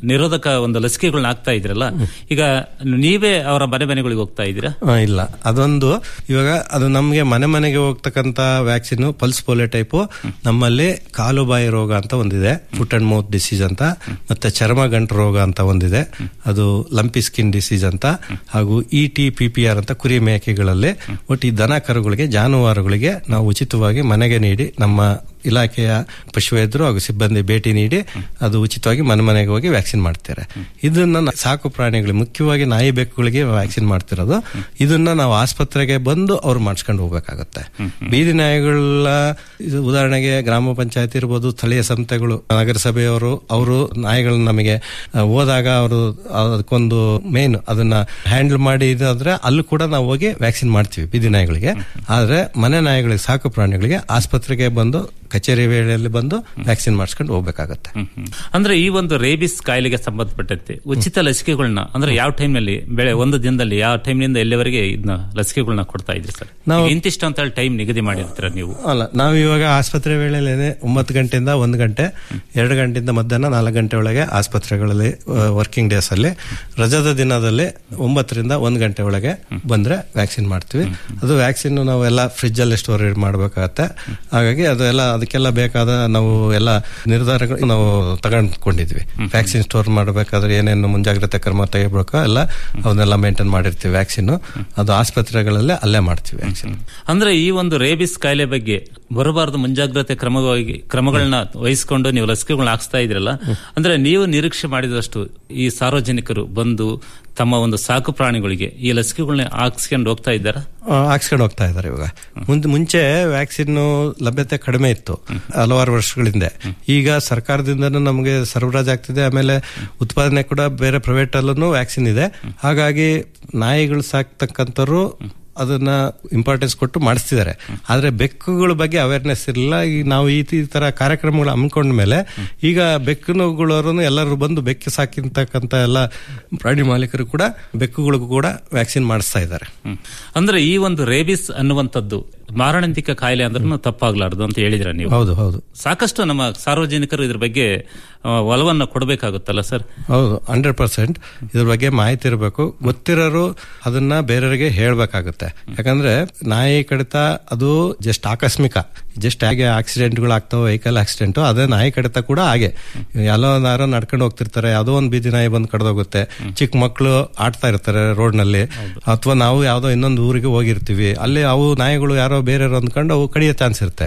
ನಿರೋಧಕ ಒಂದು ಲಸಿಕೆಗಳನ್ನ ಹಾಕ್ತಾ ಇದ್ರಲ್ಲ ಈಗ ನೀವೇ ಅವರ ಮನೆ ಮನೆಗಳಿಗೆ ಹೋಗ್ತಾ ಇದ್ದೀರಾ ಆ, ಇಲ್ಲ ಅದೊಂದು ಇವಾಗ ಅದು ನಮಗೆ ಮನೆ ಮನೆಗೆ ಹೋಗ್ತಕ್ಕಂತ ವ್ಯಾಕ್ಸಿನ್ ಪಲ್ಸ್ ಪೋಲಿಯೋ ಟೈಪು ನಮ್ಮಲ್ಲಿ ಕಾಲು ಬಾಯಿ ರೋಗ ಅಂತ ಒಂದಿದೆ ಫುಟ್ ಅಂಡ್ ಮೌತ್ ಡಿಸೀಸ್ ಅಂತ ಮತ್ತೆ ಚರ್ಮ ಗಂಟು ರೋಗ ಅಂತ ಒಂದಿದೆ ಅದು ಲಂಪಿ ಸ್ಕಿನ್ ಡಿಸೀಸ್ ಅಂತ ಹಾಗೂ E T P P R ಅಂತ ಕುರಿ ಮೇಕೆಗಳಲ್ಲಿ ಒಟ್ಟು ಈ ದನ ಕರುಗಳಿಗೆ ಜಾನುವಾರುಗಳಿಗೆ ನಾವು ಉಚಿತವಾಗಿ ಮನೆಗೆ ನೀಡಿ ನಮ್ಮ ಇಲಾಖೆಯ ಪಶುವೈದ್ಯರು ಹಾಗೂ ಸಿಬ್ಬಂದಿ ಭೇಟಿ ನೀಡಿ ಅದು ಉಚಿತವಾಗಿ ಮನೆ ಮನೆಗೆ ಹೋಗಿ ವ್ಯಾಕ್ಸಿನ್ ಮಾಡ್ತಾರೆ ಇದನ್ನ ನ- ಸಾಕು ಪ್ರಾಣಿಗಳು ಮುಖ್ಯವಾಗಿ ನಾಯಿ ಬೆಕ್ಕುಗಳಿಗೆ ವ್ಯಾಕ್ಸಿನ್ ಮಾಡ್ತಿರೋದು ಇದನ್ನ ನಾವು ಆಸ್ಪತ್ರೆಗೆ ಬಂದು ಅವ್ರು ಮಾಡಿಸ್ಕೊಂಡು ಹೋಗ್ಬೇಕಾಗತ್ತೆ ಬೀದಿ ನಾಯಿಗಳ ಇದು ಉದಾಹರಣೆಗೆ ಗ್ರಾಮ ಪಂಚಾಯತ್ ಇರ್ಬೋದು ಸ್ಥಳೀಯ ಸಂಸ್ಥೆಗಳು ನಗರಸಭೆಯವರು ಅವರು ನಾಯಿಗಳನ್ನ ನಮಗೆ ಆ, ಹೋದಾಗ ಅವರು ಅದಕ್ಕೊಂದು ಮೇನ್ ಅದನ್ನ ಹ್ಯಾಂಡಲ್ ಮಾಡಿ ಇದಾದ್ರೆ ಅಲ್ಲೂ ಕೂಡ ನಾವು ಹೋಗಿ ವ್ಯಾಕ್ಸಿನ್ ಮಾಡ್ತೀವಿ ಬೀದಿ ನಾಯಿಗಳಿಗೆ ಆದ್ರೆ ಮನೆ ನಾಯಿಗಳಿಗೆ ಸಾಕು ಪ್ರಾಣಿಗಳಿಗೆ ಆಸ್ಪತ್ರೆಗೆ ಬಂದು ಕಚೇರಿ ವೇಳೆಯಲ್ಲಿ ಬಂದು ವ್ಯಾಕ್ಸಿನ್ ಮಾಡಿಸ್ಕೊಂಡು ಹೋಗ್ಬೇಕಾಗತ್ತೆ ಅಂದ್ರೆ ಈ ಒಂದು ರೇಬಿಸ್ ಕಾಯಿಲೆಗೆ ಸಂಬಂಧಪಟ್ಟಂತೆ ಉಚಿತ ಲಸಿಕೆಗಳನ್ನ ಅಂದ್ರೆ ಯಾವ ಟೈಮ್ ನಲ್ಲಿ ಬೆಳೆ ಒಂದು ದಿನದಲ್ಲಿ ಯಾವ ಟೈಮ್ನಿಂದ ಎಲ್ಲಿವರೆಗೆ ಇದನ್ನ ಲಸಿಕೆಗಳನ್ನ ಕೊಡ್ತಾ ಇದ್ರಿ ಸರ್ ನಾವು- ಈಗ ಇಂತಿಷ್ಟು ಅಂತ ಹೇಳಿ ಟೈಮ್ ನಿಗದಿ ಮಾಡಿರ್ತೀರ ನೀವು ಅಲ್ಲ ನಾವು ಇವಾಗ ಆಸ್ಪತ್ರೆ ವೇಳೆಯಲ್ಲಿ ಒಂಬತ್ತು ಗಂಟೆಯಿಂದ ಒಂದು ಗಂಟೆ ಎರಡು ಗಂಟೆಯಿಂದ ಮಧ್ಯಾಹ್ನ ನಾಲ್ಕು ಗಂಟೆ ಒಳಗೆ ಆಸ್ಪತ್ರೆಗಳಲ್ಲಿ ವರ್ಕಿಂಗ್ ಡೇಸ್ ಅಲ್ಲಿ ರಜದ ದಿನದಲ್ಲಿ ಒಂಬತ್ತರಿಂದ ಒಂದು ಗಂಟೆ ಒಳಗೆ ಬಂದ್ರೆ ವ್ಯಾಕ್ಸಿನ್ ಮಾಡ್ತೀವಿ ಅದು ವ್ಯಾಕ್ಸಿನ್ ನಾವು ಎಲ್ಲ ಫ್ರಿಜ್ ಅಲ್ಲಿ ಸ್ಟೋರ್ ಮಾಡಬೇಕಾಗತ್ತೆ ಹಾಗಾಗಿ ಅದು ಎಲ್ಲ ಅದಕ್ಕೆಲ್ಲ ಬೇಕಾದ ನಾವು ಎಲ್ಲ ನಿರ್ಧಾರಗಳು ನಾವು ತಗೊಂಡ್ಕೊಂಡಿದ್ವಿ ವ್ಯಾಕ್ಸಿನ್ ಸ್ಟೋರ್ ಮಾಡಬೇಕಾದ್ರೆ ಏನೇನು ಮುಂಜಾಗ್ರತೆ ಕ್ರಮ ತೆಗಿಬೇಕು ಎಲ್ಲ ಅವನ್ನೆಲ್ಲ ಮೇಂಟೈನ್ ಮಾಡಿರ್ತೀವಿ ವ್ಯಾಕ್ಸಿನ್ ಅದು ಆಸ್ಪತ್ರೆಗಳಲ್ಲೇ ಅಲ್ಲೇ ಮಾಡ್ತೀವಿ ವ್ಯಾಕ್ಸಿನ್ ಅಂದ್ರೆ ಈ ಒಂದು ರೇಬಿಸ್ ಕಾಯಿಲೆ ಬಗ್ಗೆ ಬರಬಾರದು ಮುಂಜಾಗ್ರತೆ ಕ್ರಮವಾಗಿ ಕ್ರಮಗಳನ್ನ ವಹಿಸಿಕೊಂಡು ನೀವು ಲಸಿಕೆಗಳನ್ನ ಹಾಕ್ಸ್ತಾ ಇದ್ರಲ್ಲ ಅಂದ್ರೆ ನೀವು ನಿರೀಕ್ಷೆ ಮಾಡಿದಷ್ಟು ಈ ಸಾರ್ವಜನಿಕರು ಬಂದು ತಮ್ಮ ಒಂದು ಸಾಕು ಪ್ರಾಣಿಗಳಿಗೆ ಈ ಲಸಿಕೆಗಳನ್ನ ಹಾಕ್ಸ್ಕೊಂಡು ಹೋಗ್ತಾ ಇದ್ದಾರಾ ಆ, ಹಾಕ್ಸ್ಕೊಂಡು ಹೋಗ್ತಾ ಇದ್ದಾರೆ ಇವಾಗ ಮುಂದೆ ಮುಂಚೆ ವ್ಯಾಕ್ಸಿನ್ ಲಭ್ಯತೆ ಕಡಿಮೆ ಇತ್ತು ಹಲವಾರು ವರ್ಷಗಳಿಂದ ಈಗ ಸರ್ಕಾರದಿಂದನೂ ನಮಗೆ ಸರಬರಾಜು ಆಗ್ತಿದೆ ಆಮೇಲೆ ಉತ್ಪಾದನೆ ಕೂಡ ಬೇರೆ ಪ್ರೈವೇಟ್ ಅಲ್ಲೂ ವ್ಯಾಕ್ಸಿನ್ ಇದೆ ಹಾಗಾಗಿ ನಾಯಿಗಳು ಸಾಕ್ತಕ್ಕಂಥವ್ರು ಅದನ್ನ ಇಂಪಾರ್ಟೆನ್ಸ್ ಕೊಟ್ಟು ಮಾಡಿಸ್ತಿದ್ದಾರೆ ಆದ್ರೆ ಬೆಕ್ಕುಗಳ ಬಗ್ಗೆ ಅವೇರ್ನೆಸ್ ಇರಲಿಲ್ಲ ಈಗ ನಾವು ಈ ತಿ- ಈ ತರ ಕಾರ್ಯಕ್ರಮಗಳು ಹಮ್ಮಿಕೊಂಡ ಮೇಲೆ ಈಗ ಬೆಕ್ಕುಗಳವರು ಎಲ್ಲರೂ ಬಂದು ಬೆಕ್ಕು ಸಾಕಿರ್ತಕ್ಕಂಥ ಎಲ್ಲ ಪ್ರಾಣಿ ಮಾಲೀಕರು ಕೂಡ ಬೆಕ್ಕುಗಳಿಗೂ ಕೂಡ ವ್ಯಾಕ್ಸಿನ್ ಮಾಡಿಸ್ತಾ ಇದ್ದಾರೆ ಹ್ಮ್. ಅಂದ್ರೆ ಈ ಒಂದು ರೇಬಿಸ್ ಅನ್ನುವಂಥದ್ದು ಮಾರಣಾಂತಿಕ ಕಾಯಿಲೆ ಅಂದ್ರೂ ತಪ್ಪಾಗ್ಲಾರ್ದು ಅಂತ ಹೇಳಿದ್ರ ನೀವು ಹೌದು ಹೌದು ಸಾಕಷ್ಟು ನಮ್ಮ ಸಾರ್ವಜನಿಕರು ಇದ್ರ ಬಗ್ಗೆ ಆ, ಒಲವನ್ನ ಕೊಡಬೇಕಾಗುತ್ತಲ್ಲ ಸರ್ ಹೌದು ಹಂಡ್ರೆಡ್ ಪರ್ಸೆಂಟ್ ಇದ್ರ ಬಗ್ಗೆ ಮಾಹಿತಿ ಇರಬೇಕು ಗೊತ್ತಿರೋರು ಅದನ್ನ ಬೇರೆಯವರಿಗೆ ಹೇಳ್ಬೇಕಾಗುತ್ತೆ ಯಾಕಂದ್ರೆ ನಾಯಿ ಕಡಿತ ಅದು ಜಸ್ಟ್ ಆಕಸ್ಮಿಕ ಜಸ್ಟ್ ಹಾಗೆ ಆಕ್ಸಿಡೆಂಟ್ಗಳು ಆಗ್ತಾವೆ ವೆಹಿಕಲ್ ಆಕ್ಸಿಡೆಂಟ್ ಅದೇ ನಾಯಿ ಕಡಿತ ಕೂಡ ಹಾಗೆ ಎಲ್ಲೋ ಯಾರೋ ನಡ್ಕೊಂಡು ಹೋಗ್ತಿರ್ತಾರೆ ಯಾವುದೋ ಒಂದು ಬೀದಿ ನಾಯಿ ಬಂದು ಕಡ್ದೋಗುತ್ತೆ ಚಿಕ್ಕ ಮಕ್ಕಳು ಆಡ್ತಾ ಇರ್ತಾರೆ ರೋಡ್ ನಲ್ಲಿ ಅಥವಾ ನಾವು ಯಾವ್ದೋ ಇನ್ನೊಂದು ಊರಿಗೆ ಹೋಗಿರ್ತೀವಿ ಅಲ್ಲಿ ಅವು ನಾಯಿಗಳು ಯಾರೋ ಬೇರೆಯವರು ಅಂದ್ಕೊಂಡು ಅವು ಕಡಿಯೋ ಚಾನ್ಸ್ ಇರುತ್ತೆ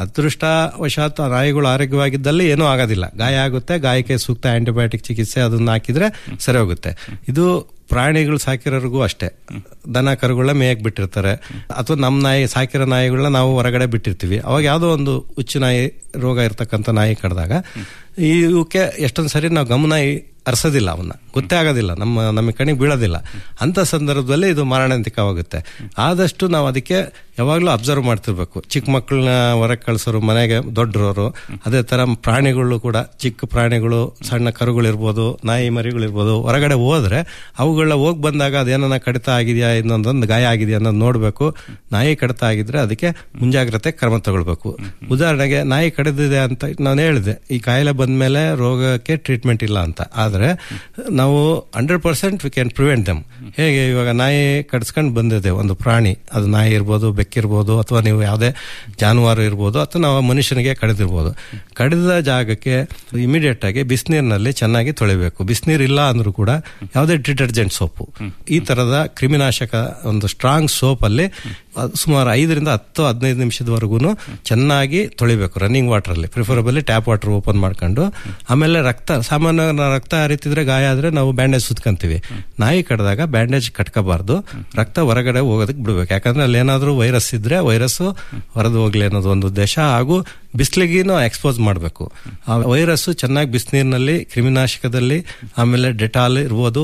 ಅದೃಷ್ಟವಶಾತ್ ಆ ನಾಯಿಗಳು ಆರೋಗ್ಯವಾಗಿದ್ದಲ್ಲಿ ಏನೂ ಆಗೋದಿಲ್ಲ ಗಾಯ ಆಗುತ್ತೆ ಗಾಯಕ್ಕೆ ಸೂಕ್ತ ಆಂಟಿಬಯೋಟಿಕ್ ಚಿಕಿತ್ಸೆ ಅದನ್ನ ಹಾಕಿದ್ರೆ ಸರಿ ಹೋಗುತ್ತೆ ಇದು ಪ್ರಾಣಿಗಳು ಸಾಕಿರೋರಿಗೂ ಅಷ್ಟೇ ದನ ಕರುಗಳನ್ನ ಮೇಯಕ್ ಬಿಟ್ಟಿರ್ತಾರೆ ಅಥವಾ ನಮ್ಮ ನಾಯಿ ಸಾಕಿರೋ ನಾಯಿಗಳನ್ನ ನಾವು ಹೊರಗಡೆ ಬಿಟ್ಟಿರ್ತೀವಿ ಅವಾಗ ಯಾವುದೋ ಒಂದು ಹುಚ್ಚು ನಾಯಿ ರೋಗ ಇರ್ತಕ್ಕಂಥ ನಾಯಿ ಕಡ್ದಾಗ ಈ ಇವಕ್ಕೆ ಎಷ್ಟೊಂದು ಸರಿ ನಾವು ಗಮನ ಅರ್ಸೋದಿಲ್ಲ ಅವನ್ನ ಗೊತ್ತೇ ಆಗೋದಿಲ್ಲ ನಮ್ಮ ನಮಗೆ ಕಣಿಗೆ ಬೀಳೋದಿಲ್ಲ ಅಂತ ಸಂದರ್ಭದಲ್ಲಿ ಇದು ಮಾರಣಾಂತಿಕವಾಗುತ್ತೆ ಆದಷ್ಟು ನಾವು ಅದಕ್ಕೆ ಯಾವಾಗಲೂ ಅಬ್ಸರ್ವ್ ಮಾಡ್ತಿರ್ಬೇಕು ಚಿಕ್ಕ ಮಕ್ಕಳನ್ನ ಹೊರಗೆ ಕಳ್ಸೋರು ಮನೆಗೆ ದೊಡ್ಡರೋರು ಅದೇ ತರ ಪ್ರಾಣಿಗಳು ಕೂಡ ಚಿಕ್ಕ ಪ್ರಾಣಿಗಳು ಸಣ್ಣ ಕರುಗಳಿರ್ಬೋದು ನಾಯಿ ಮರಿಗಳಿರ್ಬೋದು ಹೊರಗಡೆ ಹೋದ್ರೆ ಅವುಗಳ ಹೋಗಿ ಬಂದಾಗ ಅದೇನ ಕಡಿತ ಆಗಿದೆಯಾ ಇನ್ನೊಂದೊಂದು ಗಾಯ ಆಗಿದೆಯಾ ಅನ್ನೋದು ನೋಡಬೇಕು ನಾಯಿ ಕಡಿತ ಆಗಿದ್ರೆ ಅದಕ್ಕೆ ಮುಂಜಾಗ್ರತೆ ಕ್ರಮ ತಗೊಳ್ಬೇಕು ಉದಾಹರಣೆಗೆ ನಾಯಿ ಕಡಿದಿದೆ ಅಂತ ನಾನು ಹೇಳಿದೆ ಈ ಕಾಯಿಲೆ ಬಂದ್ಮೇಲೆ ರೋಗಕ್ಕೆ ಟ್ರೀಟ್ಮೆಂಟ್ ಇಲ್ಲ ಅಂತ ಆದ್ರೆ ನಾವು hundred percent we can prevent them ಹೇಗೆ ಇವಾಗ ನಾಯಿ ಕಡಿಸ್ಕೊಂಡು ಬಂದಿದೆ ಒಂದು ಪ್ರಾಣಿ ಅದು ನಾಯಿ ಇರ್ಬೋದು ಬೆಕ್ಕಿರ್ಬೋದು ಅಥವಾ ನೀವು ಯಾವುದೇ ಜಾನುವಾರು ಇರ್ಬೋದು ಅಥವಾ ನಾವು ಮನುಷ್ಯನಿಗೆ ಕಡಿದಿರ್ಬೋದು ಕಡಿದ ಜಾಗಕ್ಕೆ ಇಮಿಡಿಯೇಟ್ ಆಗಿ ಬಿಸಿನೀರಿನಲ್ಲಿ ಚೆನ್ನಾಗಿ ತೊಳಿಬೇಕು ಬಿಸಿನೀರು ಇಲ್ಲ ಅಂದ್ರೂ ಕೂಡ ಯಾವುದೇ ಡಿಟರ್ಜೆಂಟ್ ಸೋಪು ಈ ತರದ ಕ್ರಿಮಿನಾಶಕ ಒಂದು ಸ್ಟ್ರಾಂಗ್ ಸೋಪ್ ಅಲ್ಲಿ ಅದ್ ಸುಮಾರು ಐದರಿಂದ ಹತ್ತು ಹದಿನೈದು ನಿಮಿಷದವರೆಗೂ ಚೆನ್ನಾಗಿ ತೊಳಿಬೇಕು ರನ್ನಿಂಗ್ ವಾಟರ್ ಅಲ್ಲಿ ಪ್ರಿಫರಬಲಿ ಟ್ಯಾಪ್ ವಾಟರ್ ಓಪನ್ ಮಾಡ್ಕೊಂಡು ಆಮೇಲೆ ರಕ್ತ ಸಾಮಾನ್ಯ ರಕ್ತ ಹರಿತಿದ್ರೆ ಗಾಯ ಆದ್ರೆ ನಾವು ಬ್ಯಾಂಡೇಜ್ ಸುತ್ಕೊಂತೀವಿ ನಾಯಿ ಕಡ್ದಾಗ ಬ್ಯಾಂಡೇಜ್ ಕಟ್ಕೋಬಾರ್ದು ರಕ್ತ ಹೊರಗಡೆ ಹೋಗೋದಕ್ಕೆ ಬಿಡ್ಬೇಕು ಯಾಕಂದ್ರೆ ಅಲ್ಲಿ ಏನಾದ್ರೂ ವೈರಸ್ ಇದ್ರೆ ವೈರಸ್ ಹೊರದು ಹೋಗ್ಲಿ ಅನ್ನೋದು ಒಂದು ಉದ್ದೇಶ ಹಾಗೂ ಬಿಸಿಲಿಗೇನು ಎಕ್ಸ್ಪೋಸ್ ಮಾಡಬೇಕು ಆ ವೈರಸ್ ಚೆನ್ನಾಗಿ ಬಿಸಿನೀರಿನಲ್ಲಿ ಕ್ರಿಮಿನಾಶಕದಲ್ಲಿ ಆಮೇಲೆ ಡೆಟಾಲ್ ಇರ್ಬೋದು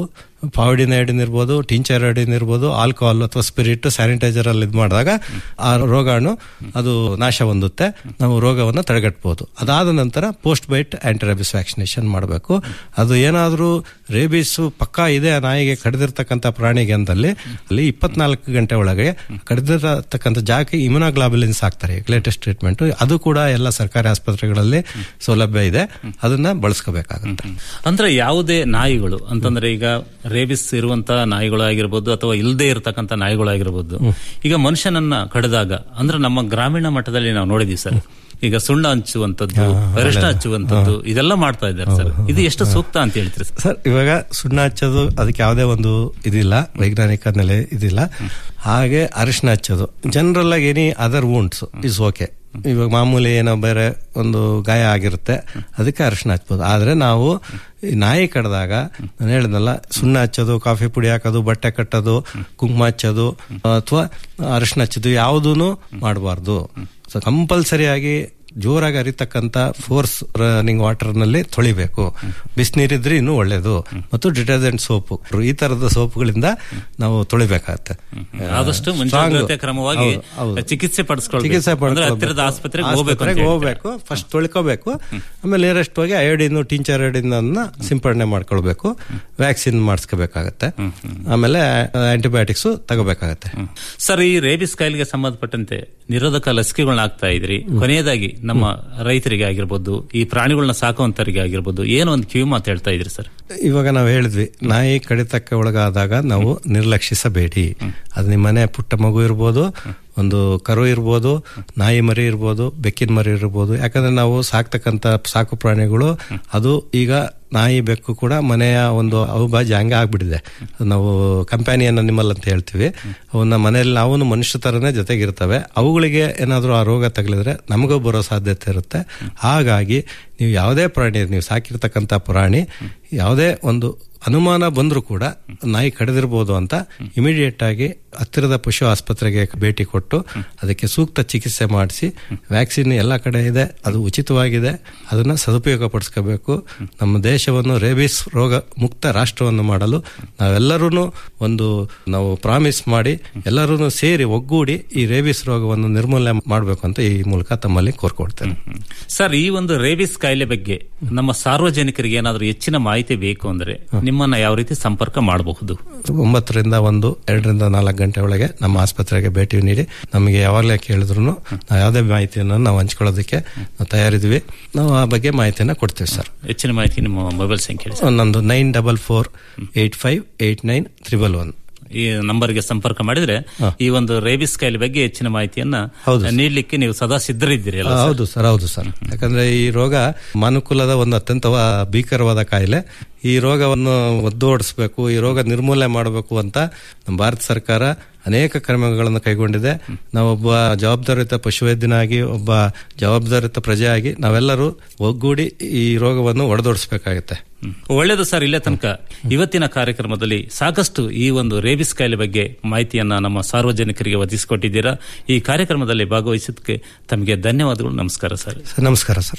ಪಾವಿಡಿನ್ ಐಡಿನ್ ಇರ್ಬೋದು ಟಿಂಚರ್ ಐಡಿನ್ ಇರ್ಬೋದು ಆಲ್ಕೋಹಾಲ್ ಅಥವಾ ಸ್ಪಿರಿಟ್ ಸ್ಯಾನಿಟೈಸರ್ ಅಲ್ಲಿ ಇದು ಮಾಡಿದಾಗ ಆ ರೋಗಾಣು ಅದು ನಾಶ ಹೊಂದುತ್ತೆ ನಾವು ರೋಗವನ್ನು ತಡೆಗಟ್ಟಬಹುದು ಅದಾದ ನಂತರ post bite anti rabies vaccination ಮಾಡಬೇಕು ಅದು ಏನಾದರೂ ರೇಬಿಸ್ ಪಕ್ಕಾ ಇದೆ ಆ ನಾಯಿಗೆ ಕಡಿದಿರ್ತಕ್ಕಂಥ ಪ್ರಾಣಿಗೆ ಅಂದಲ್ಲಿ ಅಲ್ಲಿ ಇಪ್ಪತ್ನಾಲ್ಕು ಗಂಟೆ ಒಳಗೆ ಕಡಿದಿರತಕ್ಕಂಥ ಜಾಗಕ್ಕೆ ಇಮ್ಯುನೋಗ್ಲಾಬುಲಿನ್ಸ್ ಹಾಕ್ತಾರೆ ಲೇಟೆಸ್ಟ್ ಟ್ರೀಟ್ಮೆಂಟ್ ಅದು ಕೂಡ ಎಲ್ಲ ಸರ್ಕಾರಿ ಆಸ್ಪತ್ರೆಗಳಲ್ಲಿ ಸೌಲಭ್ಯ ಇದೆ ಅದನ್ನ ಬಳಸ್ಕೋಬೇಕಾಗುತ್ತೆ ಅಂದ್ರೆ ಯಾವುದೇ ನಾಯಿಗಳು ಅಂತಂದ್ರೆ ಈಗ ರೇಬಿಸ್ ಇರುವಂತ ನಾಯಿಗಳು ಆಗಿರ್ಬೋದು ಅಥವಾ ಇಲ್ಲದೆ ಇರತಕ್ಕಂತ ನಾಯಿಗಳು ಆಗಿರ್ಬೋದು ಈಗ ಮನುಷ್ಯನನ್ನ ಕಡಿದಾಗ ಅಂದ್ರೆ ನಮ್ಮ ಗ್ರಾಮೀಣ ಮಟ್ಟದಲ್ಲಿ ನಾವು ನೋಡಿದೀವಿ ಸರ್ ಈಗ ಸುಣ್ಣ ಹಂಚುವಂತದ್ದು ಅರಿಶಿನ ಹಚ್ಚುವಂತದ್ದು ಇದೆಲ್ಲ ಮಾಡ್ತಾ ಇದ್ದಾರೆ ಸರ್ ಇದು ಎಷ್ಟು ಸೂಕ್ತ ಅಂತ ಹೇಳ್ತೀರಿ ಸರ್ ಸರ್ ಇವಾಗ ಸುಣ್ಣ ಹಚ್ಚೋದು ಅದಕ್ಕೆ ಯಾವುದೇ ಒಂದು ಇದಿಲ್ಲ ವೈಜ್ಞಾನಿಕ ನೆಲೆ ಇದಿಲ್ಲ ಹಾಗೆ ಅರಿಶಿನ ಹಚ್ಚೋದು ಜನರಲ್ ಆಗಿ any other wounds is okay ಇವಾಗ ಮಾಮೂಲಿ ಏನೋ ಬೇರೆ ಒಂದು ಗಾಯ ಆಗಿರುತ್ತೆ ಅದಕ್ಕೆ ಅರಿಶಿನ ಹಚ್ಬೋದು ಆದರೆ ನಾವು ಈ ನಾಯಿ ಕಡ್ದಾಗ ನಾನು ಹೇಳಿದ್ನಲ್ಲ ಸುಣ್ಣ ಹಚ್ಚೋದು ಕಾಫಿ ಪುಡಿ ಹಾಕೋದು ಬಟ್ಟೆ ಕಟ್ಟೋದು ಕುಂಕುಮ ಹಚ್ಚೋದು ಅಥವಾ ಅರಿಶಿನ ಹಚ್ಚೋದು ಯಾವುದೂ ಮಾಡಬಾರ್ದು ಸೊ ಕಂಪಲ್ಸರಿಯಾಗಿ ಜೋರಾಗಿ ಹರಿತಕ್ಕಂಥ ಫೋರ್ಸ್ ರನ್ನಿಂಗ್ ವಾಟರ್ ನಲ್ಲಿ ತೊಳಿಬೇಕು ಬಿಸಿನೀರಿದ್ರೆ ಇನ್ನೂ ಒಳ್ಳೇದು ಮತ್ತು ಡಿಟರ್ಜೆಂಟ್ ಸೋಪು ಈ ತರದ ಸೋಪುಗಳಿಂದ ನಾವು ತೊಳಿಬೇಕಾಗತ್ತೆ ಆದಷ್ಟು Strong. ಮುಂಜಾಗ್ರತೆ ಕ್ರಮವಾಗಿ ಹೌದು, ಹೌದು. ಚಿಕಿತ್ಸೆ ಪಡಿಸ್ಕೊಳ್ಬೇಕು ಚಿಕಿತ್ಸೆ ಅಂದ್ರೆ ಪಡ್ಕೊಳ್ಬೇಕು. ಹತ್ತಿರದ ಆಸ್ಪತ್ರೆಗೆ ಹೋಗ್ಬೇಕು ಅಂತ ಆಸ್ಪತ್ರೆಗೆ ಹೇಳ್ತಾರೆ. ಹೋಗ್ಬೇಕು ಫಸ್ಟ್ ತೊಳ್ಕೋಬೇಕು ಆಮೇಲೆ ನಿಯರೆಸ್ಟ್ ಹೋಗಿ ಅಯೋಡಿನ್ ಟಿಂಚರ್ ಅಯೋಡಿನ್ ಅನ್ನ ಸಿಂಪಡಣೆ ಮಾಡ್ಕೊಳ್ಬೇಕು ವ್ಯಾಕ್ಸಿನ್ ಮಾಡಿಸ್ಕೋಬೇಕಾಗತ್ತೆ ಆಮೇಲೆ ಆಂಟಿಬಯೋಟಿಕ್ಸ್ ತಗೋಬೇಕಾಗತ್ತೆ ಸರ್ ಈ ರೇಬಿಸ್ ಕಾಯಿಲೆಗೆ ಸಂಬಂಧಪಟ್ಟಂತೆ ನಿರೋಧಕ ಲಸಿಕೆಗಳನ್ನ ಹಾಕ್ತಾ ಇದ್ರಿ ಕೊನೆಯದಾಗಿ ನಮ್ಮ ರೈತರಿಗೆ ಆಗಿರ್ಬೋದು ಈ ಪ್ರಾಣಿಗಳನ್ನ ಸಾಕುವಂತರಿಗೆ ಆಗಿರ್ಬೋದು ಏನೋ ಒಂದು ಕಿವಿ ಮಾತು ಹೇಳ್ತಾ ಇದ್ರಿ ಸರ್ ಇವಾಗ ನಾವು ಹೇಳಿದ್ವಿ ನಾಯಿ ಕಡಿತಕ್ಕೆ ಒಳಗಾದಾಗ ನಾವು ನಿರ್ಲಕ್ಷಿಸಬೇಡಿ ಅದು ನಿಮ್ಮ ಮನೆ ಪುಟ್ಟ ಮಗು ಇರ್ಬೋದು ಒಂದು ಕರು ಇರ್ಬೋದು ನಾಯಿ ಮರಿ ಇರ್ಬೋದು ಬೆಕ್ಕಿನ ಮರಿ ಇರ್ಬೋದು ಯಾಕಂದ್ರೆ ನಾವು ಸಾಕ್ತಕ್ಕಂಥ ಸಾಕು ಪ್ರಾಣಿಗಳು ಅದು ಈಗ ನಾಯಿ ಬೆಕ್ಕು ಕೂಡ ಮನೆಯ ಒಂದು ಅವಿಭಾಜ್ಯ ಹಂಗೆ ಆಗ್ಬಿಟ್ಟಿದೆ ನಾವು ಕಂಪ್ಯಾನಿಯನ್ ಅನಿಮಲ್ ಅಂತ ಹೇಳ್ತೀವಿ ಅವನ್ನ ಮನೆಯಲ್ಲಿ ನಾವು ಮನುಷ್ಯ ತರನೇ ಜೊತೆಗಿರ್ತವೆ ಅವುಗಳಿಗೆ ಏನಾದರೂ ಆ ರೋಗ ತಗಲಿದ್ರೆ ನಮಗೂ ಬರೋ ಸಾಧ್ಯತೆ ಇರುತ್ತೆ ಹಾಗಾಗಿ ನೀವು ಯಾವುದೇ ಪ್ರಾಣಿ ನೀವು ಸಾಕಿರ್ತಕ್ಕಂಥ ಪ್ರಾಣಿ ಯಾವುದೇ ಒಂದು ಅನುಮಾನ ಬಂದರೂ ಕೂಡ ನಾಯಿ ಕಡಿದಿರ್ಬೋದು ಅಂತ ಇಮಿಡಿಯೇಟ್ ಆಗಿ ಹತ್ತಿರದ ಪಶು ಆಸ್ಪತ್ರೆಗೆ ಭೇಟಿ ಕೊಟ್ಟು ಅದಕ್ಕೆ ಸೂಕ್ತ ಚಿಕಿತ್ಸೆ ಮಾಡಿಸಿ ವ್ಯಾಕ್ಸಿನ್ ಎಲ್ಲ ಕಡೆ ಇದೆ ಅದು ಉಚಿತವಾಗಿದೆ ಅದನ್ನ ಸದುಪಯೋಗ ಪಡಿಸ್ಕೋಬೇಕು ನಮ್ಮ ದೇಶವನ್ನು ರೇಬಿಸ್ ರೋಗ ಮುಕ್ತ ರಾಷ್ಟ್ರವನ್ನು ಮಾಡಲು ನಾವೆಲ್ಲರೂ ಒಂದು ನಾವು ಪ್ರಾಮಿಸ್ ಮಾಡಿ ಎಲ್ಲರೂ ಸೇರಿ ಒಗ್ಗೂಡಿ ಈ ರೇಬಿಸ್ ರೋಗವನ್ನು ನಿರ್ಮೂಲನೆ ಮಾಡಬೇಕು ಅಂತ ಈ ಮೂಲಕ ತಮ್ಮಲ್ಲಿ ಕೋರ್ಕೊಡ್ತೇನೆ ಸರ್ ಈ ಒಂದು ರೇಬಿಸ್ ಕಾಯಿಲೆ ಬಗ್ಗೆ ನಮ್ಮ ಸಾರ್ವಜನಿಕರಿಗೆ ಏನಾದರೂ ಹೆಚ್ಚಿನ ಮಾಹಿತಿ ಬೇಕು ಅಂದ್ರೆ ನಿಮ್ಮನ್ನ ಯಾವ ರೀತಿ ಸಂಪರ್ಕ ಮಾಡಬಹುದು ಒಂಬತ್ತರಿಂದ ಒಂದು ಎರಡರಿಂದ ನಾಲ್ಕು ಗಂಟೆ ಒಳಗೆ ನಮ್ಮ ಆಸ್ಪತ್ರೆಗೆ ಭೇಟಿ ನೀಡಿ ನಮಗೆ ಯಾವಾಗಲೇ ಕೇಳಿದ್ರು ನಾವು ಯಾವುದೇ ಮಾಹಿತಿಯನ್ನು ನಾವು ಹಂಚ್ಕೊಳ್ಳೋದಕ್ಕೆ ನಾವು ತಯಾರಿದ್ವಿ ನಾವು ಆ ಬಗ್ಗೆ ಮಾಹಿತಿಯನ್ನು ಕೊಡ್ತೀವಿ ಸರ್ ಹೆಚ್ಚಿನ ಮಾಹಿತಿ ನಿಮ್ಮ ಮೊಬೈಲ್ ಸಂಖ್ಯೆ ಹೇಳಿ ಸರ್. ನಂದು nine double four eight five eight nine triple one ಈ ನಂಬರ್ಗೆ ಸಂಪರ್ಕ ಮಾಡಿದ್ರೆ ಈ ಒಂದು ರೇಬಿಸ್ ಕಾಯಿಲೆ ಬಗ್ಗೆ ಹೆಚ್ಚಿನ ಮಾಹಿತಿಯನ್ನ ಹೌದು. ನೀಡಲಿಕ್ಕೆ ನೀವು ಸದಾ ಸಿದ್ಧರಿದ್ದೀರಿ ಅಲ್ಲ ಸರ್? ಹೌದು ಸರ್ ಹೌದು ಸರ್ ಯಾಕಂದ್ರೆ ಈ ರೋಗ ಮಾನುಕುಲದ ಒಂದು ಅತ್ಯಂತ ವ- ಭೀಕರವಾದ ಕಾಯಿಲೆ ಈ ರೋಗವನ್ನು ಒದ್ದೋಡಿಸ್ಬೇಕು ಈ ರೋಗ ನಿರ್ಮೂಲನೆ ಮಾಡಬೇಕು ಅಂತ ನಮ್ಮ ಭಾರತ ಸರ್ಕಾರ ಅನೇಕ ಕ್ರಮಗಳನ್ನು ಕೈಗೊಂಡಿದೆ ನಾವೊಬ್ಬ ಜವಾಬ್ದಾರಿಯುತ ಪಶುವೈದ್ಯನಾಗಿ ಒಬ್ಬ ಜವಾಬ್ದಾರಿಯುತ ಪ್ರಜೆಯಾಗಿ ನಾವೆಲ್ಲರೂ ಒಗ್ಗೂಡಿ ಈ ರೋಗವನ್ನು ಒಡೆದೋಡಿಸ್ಬೇಕಾಗತ್ತೆ ಹ್ಮ್. ಒಳ್ಳೆಯದು ಸರ್ ಇಲ್ಲೇ ತನಕ ಇವತ್ತಿನ ಕಾರ್ಯಕ್ರಮದಲ್ಲಿ ಸಾಕಷ್ಟು ಈ ಒಂದು ರೇಬಿಸ್ ಕಾಯಿಲೆ ಬಗ್ಗೆ ಮಾಹಿತಿಯನ್ನ ನಮ್ಮ ಸಾರ್ವಜನಿಕರಿಗೆ ಒದಗಿಸಿಕೊಟ್ಟಿದ್ದೀರಾ ಈ ಕಾರ್ಯಕ್ರಮದಲ್ಲಿ ಭಾಗವಹಿಸಿದ್ದಕ್ಕೆ ತಮಗೆ ಧನ್ಯವಾದಗಳು ನಮಸ್ಕಾರ ಸರ್ ಸರ್ ನಮಸ್ಕಾರ ಸರ್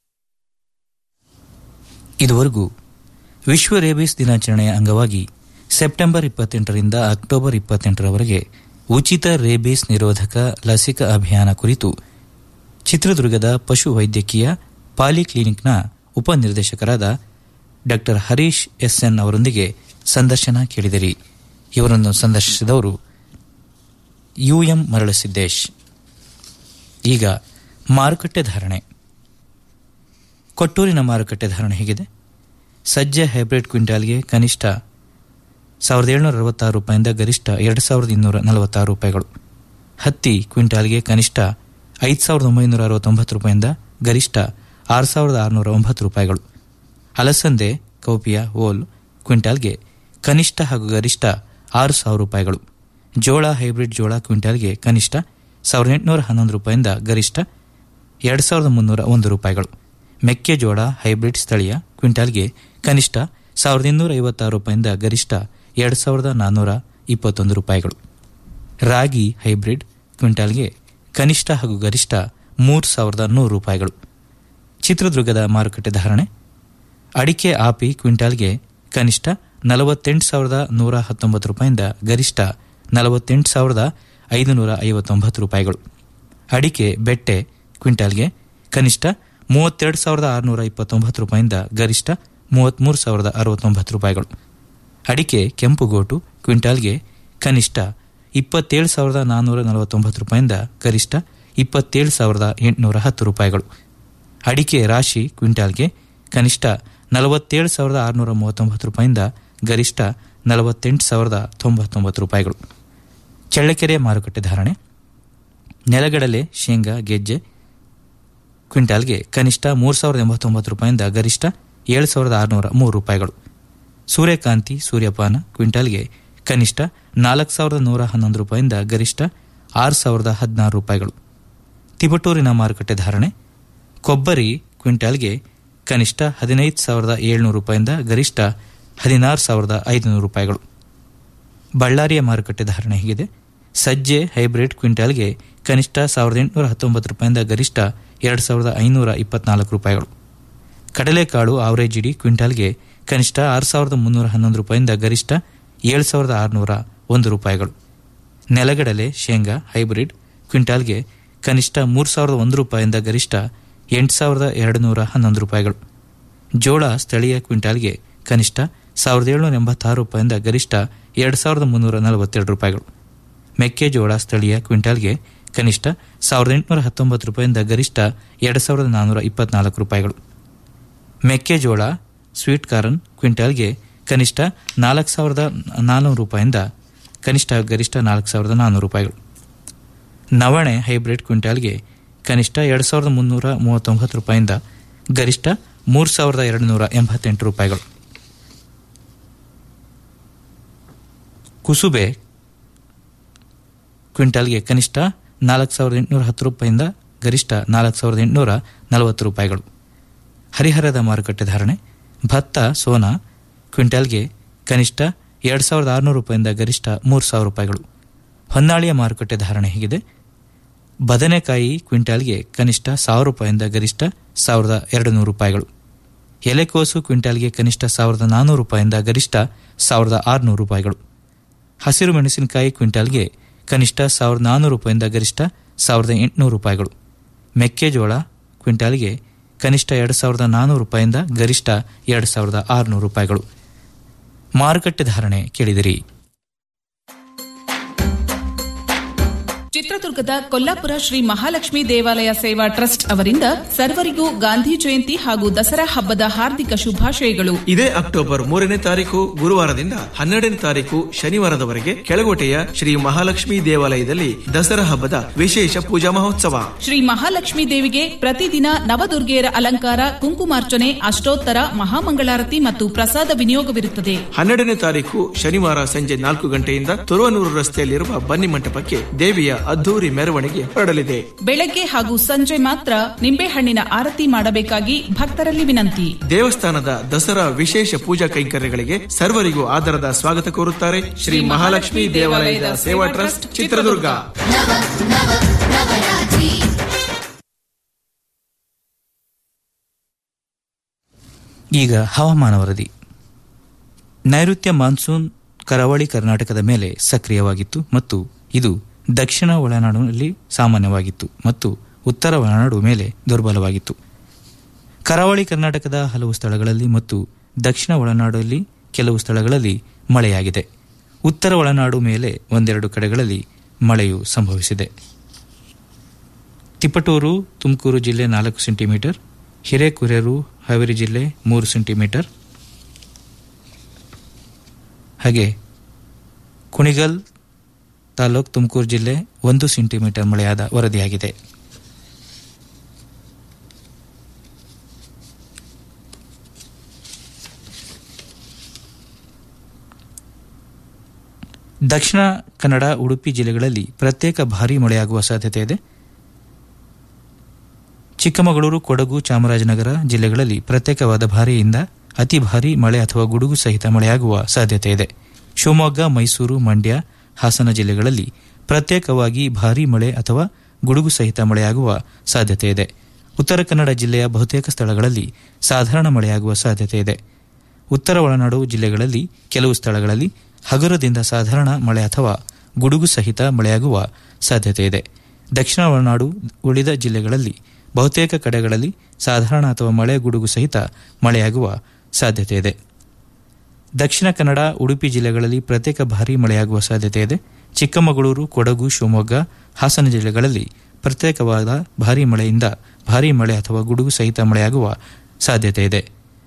ಇದುವರೆಗೂ ವಿಶ್ವ ರೇಬಿಸ್ ದಿನಾಚರಣೆಯ ಅಂಗವಾಗಿ ಸೆಪ್ಟೆಂಬರ್ ಇಪ್ಪತ್ತೆಂಟರಿಂದ ಅಕ್ಟೋಬರ್ ಇಪ್ಪತ್ತೆಂಟರವರೆಗೆ ಉಚಿತ ರೇಬಿಸ್ ನಿರೋಧಕ ಲಸಿಕಾ ಅಭಿಯಾನ ಕುರಿತು ಚಿತ್ರದುರ್ಗದ ಪಶು ವೈದ್ಯಕೀಯ ಪಾಲಿಕ್ಲಿನಿಕ್ನ ಉಪನಿರ್ದೇಶಕರಾದ ಡಾ ಹರೀಶ್ ಎಸ್ಎನ್ ಅವರೊಂದಿಗೆ ಸಂದರ್ಶನ ಕೇಳಿದಿರಿ ಇವರನ್ನು ಸಂದರ್ಶಿಸಿದವರು ಯುಎಂ ಮರಳಸಿದ್ದೇಶ್ ಈಗ ಮಾರುಕಟ್ಟೆ ಧಾರಣೆ ಕೊಟ್ಟೂರಿನ ಮಾರುಕಟ್ಟೆ ಧಾರಣೆ ಹೇಗಿದೆ ಸಜ್ಜೆ ಹೈಬ್ರಿಡ್ ಕ್ವಿಂಟಾಲ್ಗೆ ಕನಿಷ್ಠ ಸಾವಿರದ ಏಳ್ನೂರ ಅರವತ್ತಾರು ರೂಪಾಯಿಂದ ಗರಿಷ್ಠ ಎರಡು ಸಾವಿರದ ಇನ್ನೂರ ನಲವತ್ತಾರು ರೂಪಾಯಿಗಳು ಹತ್ತಿ ಕ್ವಿಂಟಾಲ್ಗೆ ಕನಿಷ್ಠ ಐದು ಸಾವಿರದ ಒಂಬೈನೂರ ಅರವತ್ತೊಂಬತ್ತು ರೂಪಾಯಿಂದ ಗರಿಷ್ಠ ಆರು ಸಾವಿರದ ಆರುನೂರ ಒಂಬತ್ತು ರೂಪಾಯಿಗಳು ಅಲಸಂದೆ ಕೌಪಿಯ ಓಲ್ ಕ್ವಿಂಟಾಲ್ಗೆ ಕನಿಷ್ಠ ಹಾಗೂ ಗರಿಷ್ಠ ಆರು ಸಾವಿರ ರೂಪಾಯಿಗಳು ಜೋಳ ಹೈಬ್ರಿಡ್ ಜೋಳ ಕ್ವಿಂಟಾಲ್ಗೆ ಕನಿಷ್ಠ ಸಾವಿರದ ಎಂಟುನೂರ ಹನ್ನೊಂದು ರೂಪಾಯಿಂದ ಗರಿಷ್ಠ ಎರಡು ಸಾವಿರದ ಮುನ್ನೂರ ಒಂದು ರೂಪಾಯಿಗಳು ಮೆಕ್ಕೆಜೋಳ ಹೈಬ್ರಿಡ್ ಸ್ಥಳೀಯ ಕ್ವಿಂಟಾಲ್ಗೆ ಕನಿಷ್ಠ ಸಾವಿರದ ಇನ್ನೂರ ಐವತ್ತಾರು ರೂಪಾಯಿಂದ ಗರಿಷ್ಠ ಎರಡು ಸಾವಿರದ ನಾನ್ನೂರ ಇಪ್ಪತ್ತೊಂದು ರೂಪಾಯಿಗಳು ರಾಗಿ ಹೈಬ್ರಿಡ್ ಕ್ವಿಂಟಾಲ್ಗೆ ಕನಿಷ್ಠ ಹಾಗೂ ಗರಿಷ್ಠ ಮೂರು ಸಾವಿರದ ನೂರು ರೂಪಾಯಿಗಳು ಚಿತ್ರದುರ್ಗದ ಮಾರುಕಟ್ಟೆ ಧಾರಣೆ ಅಡಿಕೆ ಆಪಿ ಕ್ವಿಂಟಾಲ್ಗೆ ಕನಿಷ್ಠ ನಲವತ್ತೆಂಟು ಸಾವಿರದ ನೂರ ಹತ್ತೊಂಬತ್ತು ರೂಪಾಯಿಂದ ಗರಿಷ್ಠ ನಲವತ್ತೆಂಟು ಸಾವಿರದ ಐದುನೂರ ಐವತ್ತೊಂಬತ್ತು ರೂಪಾಯಿಗಳು ಅಡಿಕೆ ಬೆಟ್ಟೆ ಕ್ವಿಂಟಾಲ್ಗೆ ಕನಿಷ್ಠ ಮೂವತ್ತೆರಡು ಸಾವಿರದ ಆರುನೂರ ಇಪ್ಪತ್ತೊಂಬತ್ತು ರೂಪಾಯಿಂದ ಗರಿಷ್ಠ ಮೂವತ್ತ್ಮೂರು ಸಾವಿರದ ಅರವತ್ತೊಂಬತ್ತು ರೂಪಾಯಿಗಳು ಅಡಿಕೆ ಕೆಂಪುಗೋಟು ಕ್ವಿಂಟಾಲ್ಗೆ ಕನಿಷ್ಠ ಇಪ್ಪತ್ತೇಳು ಸಾವಿರದ ನಾನ್ನೂರ ನಲವತ್ತೊಂಬತ್ತು ರೂಪಾಯಿಂದ ಗರಿಷ್ಠ ಇಪ್ಪತ್ತೇಳು ಸಾವಿರದ ಎಂಟುನೂರ ಹತ್ತು ರೂಪಾಯಿಗಳು ಅಡಿಕೆ ರಾಶಿ ಕ್ವಿಂಟಾಲ್ಗೆ ಕನಿಷ್ಠ ನಲವತ್ತೇಳು ಸಾವಿರದ ಆರುನೂರ ಮೂವತ್ತೊಂಬತ್ತು ರೂಪಾಯಿಂದ ಗರಿಷ್ಠ ನಲವತ್ತೆಂಟು ಸಾವಿರದ ತೊಂಬತ್ತೊಂಬತ್ತು ರೂಪಾಯಿಗಳು ಚಳ್ಳಕೆರೆ ಮಾರುಕಟ್ಟೆ ಧಾರಣೆ ನೆಲಗಡಲೆ ಶೇಂಗಾ ಗೆಜ್ಜೆ ಕ್ವಿಂಟಾಲ್ಗೆ ಕನಿಷ್ಠ ಮೂರು ಸಾವಿರದ ಎಂಬತ್ತೊಂಬತ್ತು ರೂಪಾಯಿಂದ ಗರಿಷ್ಠ ಏಳು ಸಾವಿರದ ಆರುನೂರ ಮೂರು ರೂಪಾಯಿಗಳು ಸೂರ್ಯಕಾಂತಿ ಸೂರ್ಯಪಾನ ಕ್ವಿಂಟಾಲ್ಗೆ ಕನಿಷ್ಠ ನಾಲ್ಕು ಸಾವಿರದ ನೂರ ಹನ್ನೊಂದು ರೂಪಾಯಿಂದ ಗರಿಷ್ಠ ಆರು ಸಾವಿರದ ಹದಿನಾರು ರೂಪಾಯಿಗಳು ತಿಪಟೂರಿನ ಮಾರುಕಟ್ಟೆ ಧಾರಣೆ ಕೊಬ್ಬರಿ ಕ್ವಿಂಟಾಲ್ಗೆ ಕನಿಷ್ಠ ಹದಿನೈದು ಸಾವಿರದ ಏಳ್ನೂರು ರೂಪಾಯಿಂದ ಗರಿಷ್ಠ ಹದಿನಾರು ಸಾವಿರದ ಐದುನೂರು ರೂಪಾಯಿಗಳು ಬಳ್ಳಾರಿಯ ಮಾರುಕಟ್ಟೆ ಧಾರಣೆ ಹೀಗಿದೆ ಸಜ್ಜೆ ಹೈಬ್ರಿಡ್ ಕ್ವಿಂಟಾಲ್ಗೆ ಕನಿಷ್ಠ ಸಾವಿರದ ಎಂಟುನೂರ ಹತ್ತೊಂಬತ್ತು ರೂಪಾಯಿಂದ ಗರಿಷ್ಠ ಎರಡು ಸಾವಿರದ ಐನೂರ ಇಪ್ಪತ್ನಾಲ್ಕು ರೂಪಾಯಿಗಳು ಕಡಲೆಕಾಳು ಆವರೇಜ್ ಇಡಿ ಕ್ವಿಂಟಾಲ್ಗೆ ಕನಿಷ್ಠ ಆರು ಸಾವಿರದ ಮುನ್ನೂರ ಹನ್ನೊಂದು ರೂಪಾಯಿಂದ ಗರಿಷ್ಠ ಏಳು ಸಾವಿರದ ಆರುನೂರ ಒಂದು ರೂಪಾಯಿಗಳು ನೆಲಗಡಲೆ ಶೇಂಗಾ ಹೈಬ್ರಿಡ್ ಕ್ವಿಂಟಾಲ್ಗೆ ಕನಿಷ್ಠ ಮೂರು ಸಾವಿರದ ಒಂದು ರೂಪಾಯಿಂದ ಗರಿಷ್ಠ ಎಂಟು ಸಾವಿರದ ಎರಡು ನೂರ ಹನ್ನೊಂದು ರೂಪಾಯಿಗಳು ಜೋಳ ಸ್ಥಳೀಯ ಕ್ವಿಂಟಾಲ್ಗೆ ಕನಿಷ್ಠ ಸಾವಿರದ ಏಳುನೂರ ಎಂಬತ್ತಾರು ರೂಪಾಯಿಂದ ಗರಿಷ್ಠ ಎರಡು ಸಾವಿರದ ಮುನ್ನೂರ ನಲವತ್ತೆರಡು ರೂಪಾಯಿಗಳು ಮೆಕ್ಕೆಜೋಳ ಸ್ಥಳೀಯ ಕ್ವಿಂಟಾಲ್ಗೆ ಕನಿಷ್ಠ ಸಾವಿರದ ಎಂಟುನೂರ ಹತ್ತೊಂಬತ್ತು ರೂಪಾಯಿಂದ ಗರಿಷ್ಠ ಎರಡು ಸಾವಿರದ ನಾನ್ನೂರ ಇಪ್ಪತ್ನಾಲ್ಕು ರೂಪಾಯಿಗಳು ಮೆಕ್ಕೆಜೋಳ ಸ್ವೀಟ್ ಕಾರ್ನ್ ಕ್ವಿಂಟಾಲ್ಗೆ ಕನಿಷ್ಠ ನಾಲ್ಕು ಸಾವಿರದ ನಾನ್ನೂರು ರೂಪಾಯಿಂದ ಕನಿಷ್ಠ ಗರಿಷ್ಠ ನಾಲ್ಕು ಸಾವಿರದ ನಾನ್ನೂರು ರೂಪಾಯಿಗಳು ನವಣೆ ಹೈಬ್ರಿಡ್ ಕ್ವಿಂಟಾಲ್ಗೆ ಕನಿಷ್ಠ ಎರಡು ಸಾವಿರದ ಮುನ್ನೂರ ಮೂವತ್ತೊಂಬತ್ತು ರೂಪಾಯಿಂದ ಗರಿಷ್ಠ ಮೂರು ಸಾವಿರದ ಎರಡು ನೂರ ಎಂಬತ್ತೆಂಟು ರೂಪಾಯಿಗಳು ಕುಸುಬೆ ಕ್ವಿಂಟಾಲ್ಗೆ ಕನಿಷ್ಠ ನಾಲ್ಕು ಸಾವಿರದ ಎಂಟುನೂರ ಹತ್ತು ರೂಪಾಯಿಂದ ಗರಿಷ್ಠ ನಾಲ್ಕು ಸಾವಿರದ ಎಂಟುನೂರ ನಲವತ್ತು ರೂಪಾಯಿಗಳು ಹರಿಹರದ ಮಾರುಕಟ್ಟೆ ಧಾರಣೆ ಭತ್ತ ಸೋನಾ ಕ್ವಿಂಟಾಲ್ಗೆ ಕನಿಷ್ಠ ಎರಡು ಸಾವಿರದ ಆರುನೂರು ರೂಪಾಯಿಂದ ಗರಿಷ್ಠ ಮೂರು ಸಾವಿರ ರೂಪಾಯಿಗಳು ಹೊನ್ನಾಳಿಯ ಮಾರುಕಟ್ಟೆ ಧಾರಣೆ ಹೀಗಿದೆ ಬದನೆಕಾಯಿ ಕ್ವಿಂಟಾಲ್ಗೆ ಕನಿಷ್ಠ ಸಾವಿರ ರೂಪಾಯಿಂದ ಗರಿಷ್ಠ ಸಾವಿರದ ಎರಡು ನೂರು ರೂಪಾಯಿಗಳು ಎಲೆಕೋಸು ಕ್ವಿಂಟಾಲ್ಗೆ ಕನಿಷ್ಠ ಸಾವಿರದ ನಾನ್ನೂರು ರೂಪಾಯಿಂದ ಗರಿಷ್ಠ ಸಾವಿರದ ಆರುನೂರು ರೂಪಾಯಿಗಳು ಹಸಿರು ಮೆಣಸಿನಕಾಯಿ ಕ್ವಿಂಟಾಲ್ಗೆ ಕನಿಷ್ಠ ಸಾವಿರದ ನಾನ್ನೂರು ರೂಪಾಯಿಂದ ಗರಿಷ್ಠ ಸಾವಿರದ ಎಂಟುನೂರು ರೂಪಾಯಿಗಳು ಮೆಕ್ಕೆಜೋಳ ಕ್ವಿಂಟಾಲ್ಗೆ ಕನಿಷ್ಠ ಎರಡು ಸಾವಿರದ ನಾನ್ನೂರು ರೂಪಾಯಿಂದ ಗರಿಷ್ಠ ಎರಡು ಸಾವಿರದ ಆರುನೂರು ರೂಪಾಯಿಗಳು ಮಾರುಕಟ್ಟೆ ಧಾರಣೆ ಕೇಳಿದಿರಿ ಚಿತ್ರದುರ್ಗದ ಕೊಲ್ಲಾಪುರ ಶ್ರೀ ಮಹಾಲಕ್ಷ್ಮಿ ದೇವಾಲಯ ಸೇವಾ ಟ್ರಸ್ಟ್ ಅವರಿಂದ ಸರ್ವರಿಗೂ ಗಾಂಧಿ ಜಯಂತಿ ಹಾಗೂ ದಸರಾ ಹಬ್ಬದ ಹಾರ್ದಿಕ ಶುಭಾಶಯಗಳು ಇದೇ ಅಕ್ಟೋಬರ್ ಮೂರನೇ ತಾರೀಕು ಗುರುವಾರದಿಂದ ಹನ್ನೆರಡನೇ ತಾರೀಕು ಶನಿವಾರದವರೆಗೆ ಕೆಳಗೋಟೆಯ ಶ್ರೀ ಮಹಾಲಕ್ಷ್ಮಿ ದೇವಾಲಯದಲ್ಲಿ ದಸರಾ ಹಬ್ಬದ ವಿಶೇಷ ಪೂಜಾ ಮಹೋತ್ಸವ ಶ್ರೀ ಮಹಾಲಕ್ಷ್ಮಿ ದೇವಿಗೆ ಪ್ರತಿದಿನ ನವದುರ್ಗೆಯರ ಅಲಂಕಾರ ಕುಂಕುಮಾರ್ಚನೆ ಅಷ್ಟೋತ್ತರ ಮಹಾಮಂಗಳಾರತಿ ಮತ್ತು ಪ್ರಸಾದ ವಿನಿಯೋಗವಿರುತ್ತದೆ ಹನ್ನೆರಡನೇ ತಾರೀಕು ಶನಿವಾರ ಸಂಜೆ ನಾಲ್ಕು ಗಂಟೆಯಿಂದ ತುರುವನೂರು ರಸ್ತೆಯಲ್ಲಿರುವ ಬನ್ನಿ ಮಂಟಪಕ್ಕೆ ದೇವಿಯ ಅದ್ದೂರಿ ಮೆರವಣಿಗೆ ಹೊರಡಲಿದೆ ಬೆಳಗ್ಗೆ ಹಾಗೂ ಸಂಜೆ ಮಾತ್ರ ನಿಂಬೆಹಣ್ಣಿನ ಆರತಿ ಮಾಡಬೇಕಾಗಿ ಭಕ್ತರಲ್ಲಿ ವಿನಂತಿ ದೇವಸ್ಥಾನದ ದಸರಾ ವಿಶೇಷ ಪೂಜಾ ಕೈಂಕರ್ಯಗಳಿಗೆ ಸರ್ವರಿಗೂ ಆದರದ ಸ್ವಾಗತ ಕೋರುತ್ತಾರೆ ಶ್ರೀ ಮಹಾಲಕ್ಷ್ಮಿ ದೇವಾಲಯದ ಸೇವಾ ಟ್ರಸ್ಟ್ ಚಿತ್ರದುರ್ಗ ಈಗ ಹವಾಮಾನ ವರದಿ ನೈಋತ್ಯ ಮಾನ್ಸೂನ್ ಕರಾವಳಿ ಕರ್ನಾಟಕದ ಮೇಲೆ ಸಕ್ರಿಯವಾಗಿತ್ತು ಮತ್ತು ಇದು ದಕ್ಷಿಣ ಒಳನಾಡಿನಲ್ಲಿ ಸಾಮಾನ್ಯವಾಗಿತ್ತು ಮತ್ತು ಉತ್ತರ ಒಳನಾಡು ಮೇಲೆ ದುರ್ಬಲವಾಗಿತ್ತು ಕರಾವಳಿ ಕರ್ನಾಟಕದ ಹಲವು ಸ್ಥಳಗಳಲ್ಲಿ ಮತ್ತು ದಕ್ಷಿಣ ಒಳನಾಡಲ್ಲಿ ಕೆಲವು ಸ್ಥಳಗಳಲ್ಲಿ ಮಳೆಯಾಗಿದೆ ಉತ್ತರ ಒಳನಾಡು ಮೇಲೆ ಒಂದೆರಡು ಕಡೆಗಳಲ್ಲಿ ಮಳೆಯು ಸಂಭವಿಸಿದೆ ತಿಪಟೂರು ತುಮಕೂರು ಜಿಲ್ಲೆ ನಾಲ್ಕು ಸೆಂಟಿಮೀಟರ್ ಹಿರೇಕುರೇರು ಹಾವೇರಿ ಜಿಲ್ಲೆ ಮೂರು ಸೆಂಟಿಮೀಟರ್ ಹಾಗೆ ಕುಣಿಗಲ್ ತಾಲೂಕ್ ತುಮಕೂರು ಜಿಲ್ಲೆ ಒಂದು ಸೆಂಟಿಮೀಟರ್ ಮಳೆಯಾದ ವರದಿಯಾಗಿದೆ ದಕ್ಷಿಣ ಕನ್ನಡ ಉಡುಪಿ ಜಿಲ್ಲೆಗಳಲ್ಲಿ ಪ್ರತ್ಯೇಕ ಭಾರೀ ಮಳೆಯಾಗುವ ಸಾಧ್ಯತೆ ಇದೆ ಚಿಕ್ಕಮಗಳೂರು ಕೊಡಗು ಚಾಮರಾಜನಗರ ಜಿಲ್ಲೆಗಳಲ್ಲಿ ಪ್ರತ್ಯೇಕವಾದ ಭಾರಿಯಿಂದ ಅತಿ ಭಾರೀ ಮಳೆ ಅಥವಾ ಗುಡುಗು ಸಹಿತ ಮಳೆಯಾಗುವ ಸಾಧ್ಯತೆ ಇದೆ ಶಿವಮೊಗ್ಗ ಮೈಸೂರು ಮಂಡ್ಯ ಹಾಸನ ಜಿಲ್ಲೆಗಳಲ್ಲಿ ಪ್ರತ್ಯೇಕವಾಗಿ ಭಾರೀ ಮಳೆ ಅಥವಾ ಗುಡುಗು ಸಹಿತ ಮಳೆಯಾಗುವ ಸಾಧ್ಯತೆ ಇದೆ ಉತ್ತರ ಕನ್ನಡ ಜಿಲ್ಲೆಯ ಬಹುತೇಕ ಸ್ಥಳಗಳಲ್ಲಿ ಸಾಧಾರಣ ಮಳೆಯಾಗುವ ಸಾಧ್ಯತೆ ಇದೆ ಉತ್ತರ ಒಳನಾಡು ಜಿಲ್ಲೆಗಳಲ್ಲಿ ಕೆಲವು ಸ್ಥಳಗಳಲ್ಲಿ ಹಗುರದಿಂದ ಸಾಧಾರಣ ಮಳೆ ಅಥವಾ ಗುಡುಗು ಸಹಿತ ಮಳೆಯಾಗುವ ಸಾಧ್ಯತೆ ಇದೆ ದಕ್ಷಿಣ ಒಳನಾಡು ಉಳಿದ ಜಿಲ್ಲೆಗಳಲ್ಲಿ ಬಹುತೇಕ ಕಡೆಗಳಲ್ಲಿ ಸಾಧಾರಣ ಅಥವಾ ಮಳೆ ಗುಡುಗು ಸಹಿತ ಮಳೆಯಾಗುವ ಸಾಧ್ಯತೆ ಇದೆ ದಕ್ಷಿಣ ಕನ್ನಡ ಉಡುಪಿ ಜಿಲ್ಲೆಗಳಲ್ಲಿ ಪ್ರತ್ಯೇಕ ಭಾರೀ ಮಳೆಯಾಗುವ ಸಾಧ್ಯತೆ ಇದೆ ಚಿಕ್ಕಮಗಳೂರು ಕೊಡಗು ಶಿವಮೊಗ್ಗ ಹಾಸನ ಜಿಲ್ಲೆಗಳಲ್ಲಿ ಪ್ರತ್ಯೇಕವಾದ ಭಾರೀ ಮಳೆಯಿಂದ ಭಾರೀ ಮಳೆ ಅಥವಾ ಗುಡುಗು ಸಹಿತ ಮಳೆಯಾಗುವ ಸಾಧ್ಯತೆ ಇದೆ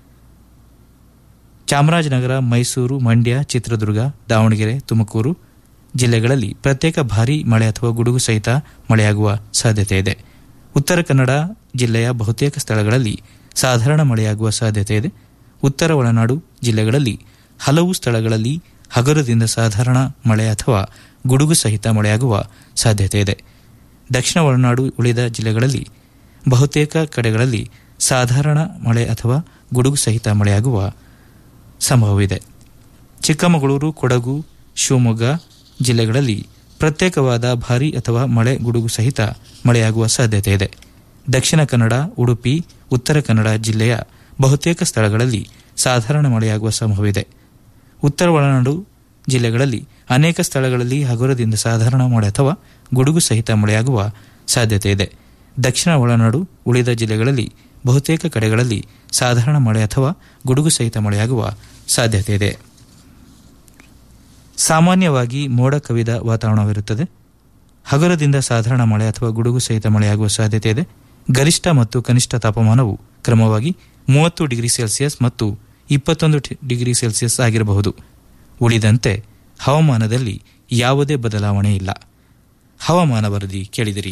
ಚಾಮರಾಜನಗರ ಮೈಸೂರು ಮಂಡ್ಯ ಚಿತ್ರದುರ್ಗ ದಾವಣಗೆರೆ ತುಮಕೂರು ಜಿಲ್ಲೆಗಳಲ್ಲಿ ಪ್ರತ್ಯೇಕ ಭಾರೀ ಮಳೆ ಅಥವಾ ಗುಡುಗು ಸಹಿತ ಮಳೆಯಾಗುವ ಸಾಧ್ಯತೆ ಇದೆ ಉತ್ತರ ಕನ್ನಡ ಜಿಲ್ಲೆಯ ಬಹುತೇಕ ಸ್ಥಳಗಳಲ್ಲಿ ಸಾಧಾರಣ ಮಳೆಯಾಗುವ ಸಾಧ್ಯತೆ ಇದೆ ಉತ್ತರ ಒಳನಾಡು ಜಿಲ್ಲೆಗಳಲ್ಲಿ ಹಲವು ಸ್ಥಳಗಳಲ್ಲಿ ಹಗುರದಿಂದ ಸಾಧಾರಣ ಮಳೆ ಅಥವಾ ಗುಡುಗು ಸಹಿತ ಮಳೆಯಾಗುವ ಸಾಧ್ಯತೆ ಇದೆ ದಕ್ಷಿಣ ಒಳನಾಡು ಉಳಿದ ಜಿಲ್ಲೆಗಳಲ್ಲಿ ಬಹುತೇಕ ಕಡೆಗಳಲ್ಲಿ ಸಾಧಾರಣ ಮಳೆ ಅಥವಾ ಗುಡುಗು ಸಹಿತ ಮಳೆಯಾಗುವ ಸಂಭವವಿದೆ ಚಿಕ್ಕಮಗಳೂರು ಕೊಡಗು ಶಿವಮೊಗ್ಗ ಜಿಲ್ಲೆಗಳಲ್ಲಿ ಪ್ರತ್ಯೇಕವಾದ ಭಾರೀ ಅಥವಾ ಮಳೆ ಗುಡುಗು ಸಹಿತ ಮಳೆಯಾಗುವ ಸಾಧ್ಯತೆ ಇದೆ ದಕ್ಷಿಣ ಕನ್ನಡ ಉಡುಪಿ ಉತ್ತರ ಕನ್ನಡ ಜಿಲ್ಲೆಯ ಬಹುತೇಕ ಸ್ಥಳಗಳಲ್ಲಿ ಸಾಧಾರಣ ಮಳೆಯಾಗುವ ಸಂಭವವಿದೆ ಉತ್ತರ ಒಳನಾಡು ಜಿಲ್ಲೆಗಳಲ್ಲಿ ಅನೇಕ ಸ್ಥಳಗಳಲ್ಲಿ ಹಗುರದಿಂದ ಸಾಧಾರಣ ಮಳೆ ಅಥವಾ ಗುಡುಗು ಸಹಿತ ಮಳೆಯಾಗುವ ಸಾಧ್ಯತೆ ಇದೆ ದಕ್ಷಿಣ ಒಳನಾಡು ಉಳಿದ ಜಿಲ್ಲೆಗಳಲ್ಲಿ ಬಹುತೇಕ ಕಡೆಗಳಲ್ಲಿ ಸಾಧಾರಣ ಮಳೆ ಅಥವಾ ಗುಡುಗು ಸಹಿತ ಮಳೆಯಾಗುವ ಸಾಧ್ಯತೆ ಇದೆ ಸಾಮಾನ್ಯವಾಗಿ ಮೋಡ ಕವಿದ ವಾತಾವರಣವಿರುತ್ತದೆ ಹಗುರದಿಂದ ಸಾಧಾರಣ ಮಳೆ ಅಥವಾ ಗುಡುಗು ಸಹಿತ ಮಳೆಯಾಗುವ ಸಾಧ್ಯತೆ ಇದೆ ಗರಿಷ್ಠ ಮತ್ತು ಕನಿಷ್ಠ ತಾಪಮಾನವು ಕ್ರಮವಾಗಿ ಮೂವತ್ತು ಡಿಗ್ರಿ ಸೆಲ್ಸಿಯಸ್ ಮತ್ತು ಇಪ್ಪತ್ತೊಂದು ಡಿಗ್ರಿ ಸೆಲ್ಸಿಯಸ್ ಆಗಿರಬಹುದು ಉಳಿದಂತೆ ಹವಾಮಾನದಲ್ಲಿ ಯಾವುದೇ ಬದಲಾವಣೆ ಇಲ್ಲ ಹವಾಮಾನ ವರದಿ ಕೇಳಿದಿರಿ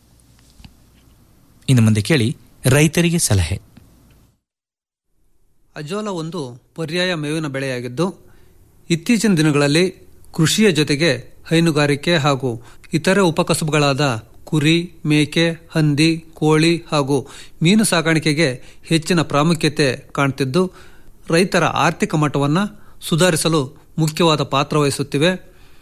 ಇನ್ನು ಮುಂದೆ ಕೇಳಿ ರೈತರಿಗೆ ಸಲಹೆ ಅಜೋಲ ಒಂದು ಪರ್ಯಾಯ ಮೇವಿನ ಬೆಳೆಯಾಗಿದ್ದು ಇತ್ತೀಚಿನ ದಿನಗಳಲ್ಲಿ ಕೃಷಿಯ ಜೊತೆಗೆ ಹೈನುಗಾರಿಕೆ ಹಾಗೂ ಇತರೆ ಉಪಕಸುಬುಗಳಾದ ಕುರಿ ಮೇಕೆ ಹಂದಿ ಕೋಳಿ ಹಾಗೂ ಮೀನು ಸಾಕಾಣಿಕೆಗೆ ಹೆಚ್ಚಿನ ಪ್ರಾಮುಖ್ಯತೆ ಕಾಣ್ತಿದ್ದು ರೈತರ ಆರ್ಥಿಕ ಮಟ್ಟವನ್ನು ಸುಧಾರಿಸಲು ಮುಖ್ಯವಾದ ಪಾತ್ರ ವಹಿಸುತ್ತಿವೆ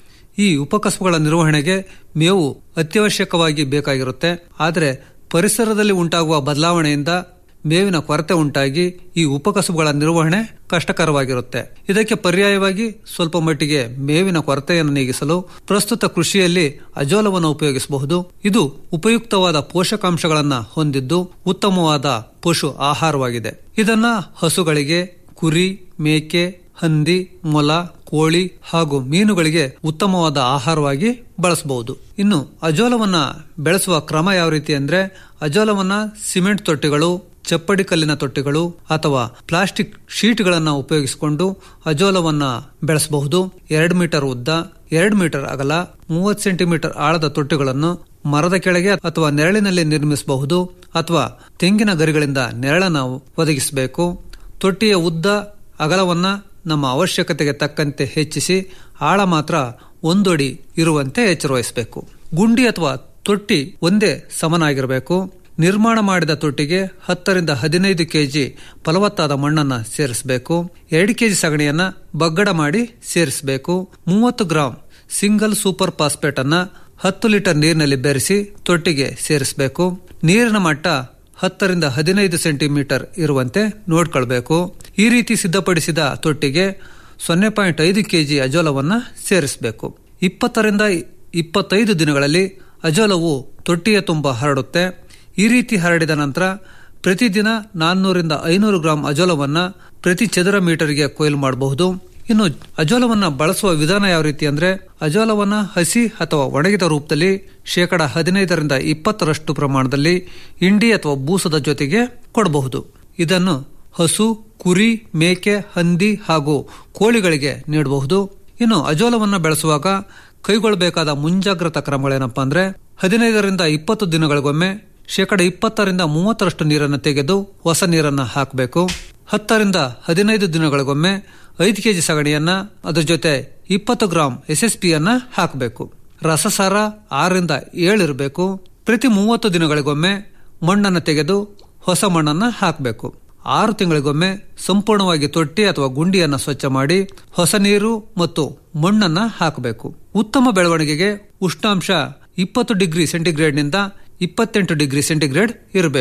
ಈ ಉಪಕಸುಬುಗಳ ನಿರ್ವಹಣೆಗೆ ಮೇವು ಅತ್ಯವಶ್ಯಕವಾಗಿ ಬೇಕಾಗಿರುತ್ತೆ ಆದರೆ ಪರಿಸರದಲ್ಲಿ ಉಂಟಾಗುವ ಬದಲಾವಣೆಯಿಂದ ಮೇವಿನ ಕೊರತೆ ಉಂಟಾಗಿ ಈ ಉಪಕಸುಬುಗಳ ನಿರ್ವಹಣೆ ಕಷ್ಟಕರವಾಗಿರುತ್ತೆ ಇದಕ್ಕೆ ಪರ್ಯಾಯವಾಗಿ ಸ್ವಲ್ಪ ಮಟ್ಟಿಗೆ ಮೇವಿನ ಕೊರತೆಯನ್ನು ನೀಗಿಸಲು ಪ್ರಸ್ತುತ ಕೃಷಿಯಲ್ಲಿ ಅಜೋಲವನ್ನು ಉಪಯೋಗಿಸಬಹುದು ಇದು ಉಪಯುಕ್ತವಾದ ಪೋಷಕಾಂಶಗಳನ್ನು ಹೊಂದಿದ್ದು ಉತ್ತಮವಾದ ಪಶು ಆಹಾರವಾಗಿದೆ ಇದನ್ನ ಹಸುಗಳಿಗೆ ಕುರಿ ಮೇಕೆ ಹಂದಿ ಮೊಲ ಕೋಳಿ ಹಾಗೂ ಮೀನುಗಳಿಗೆ ಉತ್ತಮವಾದ ಆಹಾರವಾಗಿ ಬಳಸಬಹುದು ಇನ್ನು ಅಜೋಲವನ್ನ ಬೆಳೆಸುವ ಕ್ರಮ ಯಾವ ರೀತಿ ಅಂದ್ರೆ ಅಜೋಲವನ್ನ ಸಿಮೆಂಟ್ ತೊಟ್ಟಿಗಳು ಚಪ್ಪಡಿ ಕಲ್ಲಿನ ತೊಟ್ಟಿಗಳು ಅಥವಾ ಪ್ಲಾಸ್ಟಿಕ್ ಶೀಟ್ಗಳನ್ನು ಉಪಯೋಗಿಸಿಕೊಂಡು ಅಜೋಲವನ್ನ ಬೆಳೆಸಬಹುದು ಎರಡು ಮೀಟರ್ ಉದ್ದ ಎರಡು ಮೀಟರ್ ಅಗಲ ಮೂವತ್ತು ಸೆಂಟಿಮೀಟರ್ ಆಳದ ತೊಟ್ಟಿಗಳನ್ನು ಮರದ ಕೆಳಗೆ ಅಥವಾ ನೆರಳಿನಲ್ಲಿ ನಿರ್ಮಿಸಬಹುದು ಅಥವಾ ತೆಂಗಿನ ಗರಿಗಳಿಂದ ನೆರಳನ್ನು ಒದಗಿಸಬೇಕು ತೊಟ್ಟಿಯ ಉದ್ದ ಅಗಲವನ್ನ ನಮ್ಮ ಅವಶ್ಯಕತೆಗೆ ತಕ್ಕಂತೆ ಹೆಚ್ಚಿಸಿ ಆಳ ಮಾತ್ರ ಒಂದೊಡಿ ಇರುವಂತೆ ಎಚ್ಚರವಹಿಸಬೇಕು ಗುಂಡಿ ಅಥವಾ ತೊಟ್ಟಿ ಒಂದೇ ಸಮನಾಗಿರಬೇಕು ನಿರ್ಮಾಣ ಮಾಡಿದ ತೊಟ್ಟಿಗೆ ಹತ್ತರಿಂದ ಹದಿನೈದು ಕೆಜಿ ಫಲವತ್ತಾದ ಮಣ್ಣನ್ನ ಸೇರಿಸಬೇಕು ಎರಡು ಕೆಜಿ ಸಗಣಿಯನ್ನ ಬಗ್ಗಡ ಮಾಡಿ ಸೇರಿಸಬೇಕು ಮೂವತ್ತು ಗ್ರಾಂ ಸಿಂಗಲ್ ಸೂಪರ್ ಫಾಸ್ಫೇಟ್ ಅನ್ನ ಹತ್ತು ಲೀಟರ್ ನೀರಿನಲ್ಲಿ ಬೆರೆಸಿ ತೊಟ್ಟಿಗೆ ಸೇರಿಸಬೇಕು ನೀರಿನ ಮಟ್ಟ ಹತ್ತರಿಂದ ಹದಿನೈದು ಸೆಂಟಿಮೀಟರ್ ಇರುವಂತೆ ನೋಡ್ಕೊಳ್ಬೇಕು ಈ ರೀತಿ ಸಿದ್ಧಪಡಿಸಿದ ತೊಟ್ಟಿಗೆ ಸೊನ್ನೆ ಪಾಯಿಂಟ್ ಐದು ಕೆಜಿ ಅಜೋಲವನ್ನ ಸೇರಿಸಬೇಕು ಇಪ್ಪತ್ತರಿಂದ ಇಪ್ಪತ್ತೈದು ದಿನಗಳಲ್ಲಿ ಅಜೋಲವು ತೊಟ್ಟಿಯ ತುಂಬ ಹರಡುತ್ತೆ ಈ ರೀತಿ ಹರಡಿದ ನಂತರ ಪ್ರತಿದಿನ ನಾನ್ನೂರಿಂದ ಐನೂರು ಗ್ರಾಂ ಅಜೋಲವನ್ನ ಪ್ರತಿ ಚದರ ಮೀಟರ್ಗೆ ಕೊಯ್ಲು ಮಾಡಬಹುದು ಇನ್ನು ಅಜೋಲವನ್ನ ಬಳಸುವ ವಿಧಾನ ಯಾವ ರೀತಿ ಅಂದ್ರೆ ಅಜೋಲವನ್ನ ಹಸಿ ಅಥವಾ ಒಣಗಿದ ರೂಪದಲ್ಲಿ ಶೇಕಡ ಹದಿನೈದರಿಂದ ಇಪ್ಪತ್ತರಷ್ಟು ಪ್ರಮಾಣದಲ್ಲಿ ಇಂಡಿ ಅಥವಾ ಬೂಸದ ಜೊತೆಗೆ ಕೊಡಬಹುದು ಇದನ್ನು ಹಸು ಕುರಿ ಮೇಕೆ ಹಂದಿ ಹಾಗೂ ಕೋಳಿಗಳಿಗೆ ನೀಡಬಹುದು ಇನ್ನು ಅಜೋಲವನ್ನ ಬೆಳೆಸುವಾಗ ಕೈಗೊಳ್ಳಬೇಕಾದ ಮುಂಜಾಗ್ರತಾ ಕ್ರಮಗಳೇನಪ್ಪಾ ಅಂದ್ರೆ ಹದಿನೈದರಿಂದ ಇಪ್ಪತ್ತು ದಿನಗಳಿಗೊಮ್ಮೆ ಶೇಕಡ ಇಪ್ಪತ್ತರಿಂದ ಮೂವತ್ತರಷ್ಟು ನೀರನ್ನು ತೆಗೆದು ಹೊಸ ನೀರನ್ನು ಹಾಕಬೇಕು ಹತ್ತರಿಂದ ಹದಿನೈದು ದಿನಗಳಿಗೊಮ್ಮೆ ಐದು ಕೆಜಿ ಸಗಣಿಯನ್ನ ಅದ್ರ ಜೊತೆ ಇಪ್ಪತ್ತು ಗ್ರಾಂ ಎಸ್ ಎಸ್ ಪಿಯನ್ನ ಹಾಕಬೇಕು ರಸಸಾರ ಆರರಿಂದ ಏಳಿರಬೇಕು ಪ್ರತಿ ಮೂವತ್ತು ದಿನಗಳಿಗೊಮ್ಮೆ ಮಣ್ಣನ್ನು ತೆಗೆದು ಹೊಸ ಮಣ್ಣನ್ನ ಹಾಕಬೇಕು ಆರು ತಿಂಗಳಿಗೊಮ್ಮೆ ಸಂಪೂರ್ಣವಾಗಿ ತೊಟ್ಟಿ ಅಥವಾ ಗುಂಡಿಯನ್ನ ಸ್ವಚ್ಛ ಮಾಡಿ ಹೊಸ ನೀರು ಮತ್ತು ಮಣ್ಣನ್ನ ಹಾಕಬೇಕು ಉತ್ತಮ ಬೆಳವಣಿಗೆಗೆ ಉಷ್ಣಾಂಶ ಇಪ್ಪತ್ತು ಡಿಗ್ರಿ ಸೆಂಟಿಗ್ರೇಡ್ನಿಂದ ಇಪ್ಪತ್ತೆಂಟು ಡಿಗ್ರಿ ಸೆಂಟಿಗ್ರೇಡ್ ಇರಬೇಕು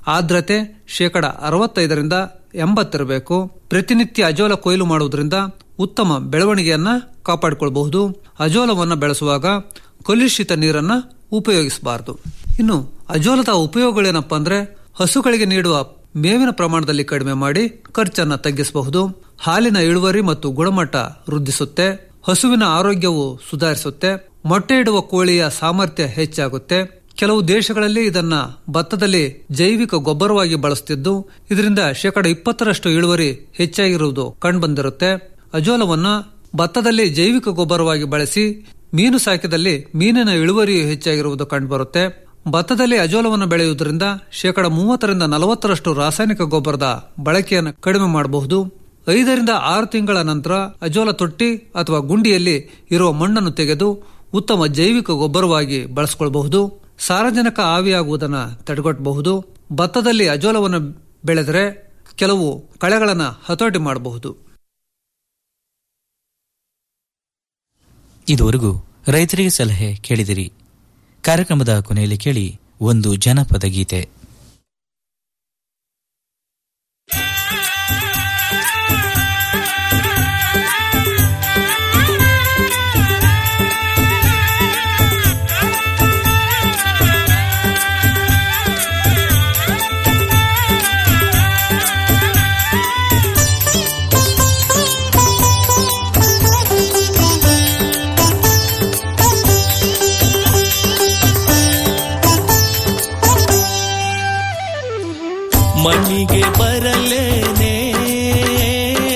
ಆರ್ದ್ರತೆ ಶೇಕಡ ಅರವತ್ತೈದರಿಂದ ಎಂಬತ್ತಿರಬೇಕು ಪ್ರತಿನಿತ್ಯ ಅಜೋಲ ಕೊಯ್ಲು ಮಾಡುವುದರಿಂದ ಉತ್ತಮ ಬೆಳವಣಿಗೆಯನ್ನ ಕಾಪಾಡಿಕೊಳ್ಳಬಹುದು ಅಜೋಲವನ್ನು ಬೆಳೆಸುವಾಗ ಕಲುಷಿತ ನೀರನ್ನ ಉಪಯೋಗಿಸಬಾರದು ಇನ್ನು ಅಜೋಲದ ಉಪಯೋಗಗಳೇನಪ್ಪಾ ಅಂದ್ರೆ ಹಸುಗಳಿಗೆ ನೀಡುವ ಮೇವಿನ ಪ್ರಮಾಣದಲ್ಲಿ ಕಡಿಮೆ ಮಾಡಿ ಖರ್ಚನ್ನ ತಗ್ಗಿಸಬಹುದು ಹಾಲಿನ ಇಳುವರಿ ಮತ್ತು ಗುಣಮಟ್ಟ ವೃದ್ಧಿಸುತ್ತೆ ಹಸುವಿನ ಆರೋಗ್ಯವು ಸುಧಾರಿಸುತ್ತೆ ಮೊಟ್ಟೆ ಇಡುವ ಕೋಳಿಯ ಸಾಮರ್ಥ್ಯ ಹೆಚ್ಚಾಗುತ್ತೆ ಕೆಲವು ದೇಶಗಳಲ್ಲಿ ಇದನ್ನ ಭತ್ತದಲ್ಲಿ ಜೈವಿಕ ಗೊಬ್ಬರವಾಗಿ ಬಳಸುತ್ತಿದ್ದು ಇದರಿಂದ ಶೇಕಡ ಇಪ್ಪತ್ತರಷ್ಟು ಇಳುವರಿ ಹೆಚ್ಚಾಗಿರುವುದು ಕಂಡುಬಂದಿರುತ್ತೆ ಅಜೋಲವನ್ನ ಭತ್ತದಲ್ಲಿ ಜೈವಿಕ ಗೊಬ್ಬರವಾಗಿ ಬಳಸಿ ಮೀನು ಸಾಕಿದಲ್ಲಿ ಮೀನಿನ ಇಳುವರಿಯು ಹೆಚ್ಚಾಗಿರುವುದು ಕಂಡುಬರುತ್ತೆ ಭತ್ತದಲ್ಲಿ ಅಜೋಲವನ್ನು ಬೆಳೆಯುವುದರಿಂದ ಶೇಕಡ ಮೂವತ್ತರಿಂದ ನಲವತ್ತರಷ್ಟು ರಾಸಾಯನಿಕ ಗೊಬ್ಬರದ ಬಳಕೆಯನ್ನು ಕಡಿಮೆ ಮಾಡಬಹುದು ಐದರಿಂದ ಆರು ತಿಂಗಳ ನಂತರ ಅಜೋಲ ತೊಟ್ಟಿ ಅಥವಾ ಗುಂಡಿಯಲ್ಲಿ ಇರುವ ಮಣ್ಣನ್ನು ತೆಗೆದು ಉತ್ತಮ ಜೈವಿಕ ಗೊಬ್ಬರವಾಗಿ ಬಳಸಿಕೊಳ್ಳಬಹುದು ಸಾರಜನಕ ಆವಿಯಾಗುವುದನ್ನು ತಡೆಗಟ್ಟಬಹುದು ಭತ್ತದಲ್ಲಿ ಅಜೋಲವನ್ನು ಬೆಳೆದರೆ ಕೆಲವು ಕಳೆಗಳನ್ನು ಹತೋಟಿ ಮಾಡಬಹುದು ಇದುವರೆಗೂ ರೈತರಿಗೆ ಸಲಹೆ ಕೇಳಿದಿರಿ ಕಾರ್ಯಕ್ರಮದ ಕೊನೆಯಲ್ಲಿ ಕೇಳಿ ಒಂದು ಜನಪದ ಗೀತೆ ಮಣ್ಣಿಗೆ ಬರಲೇ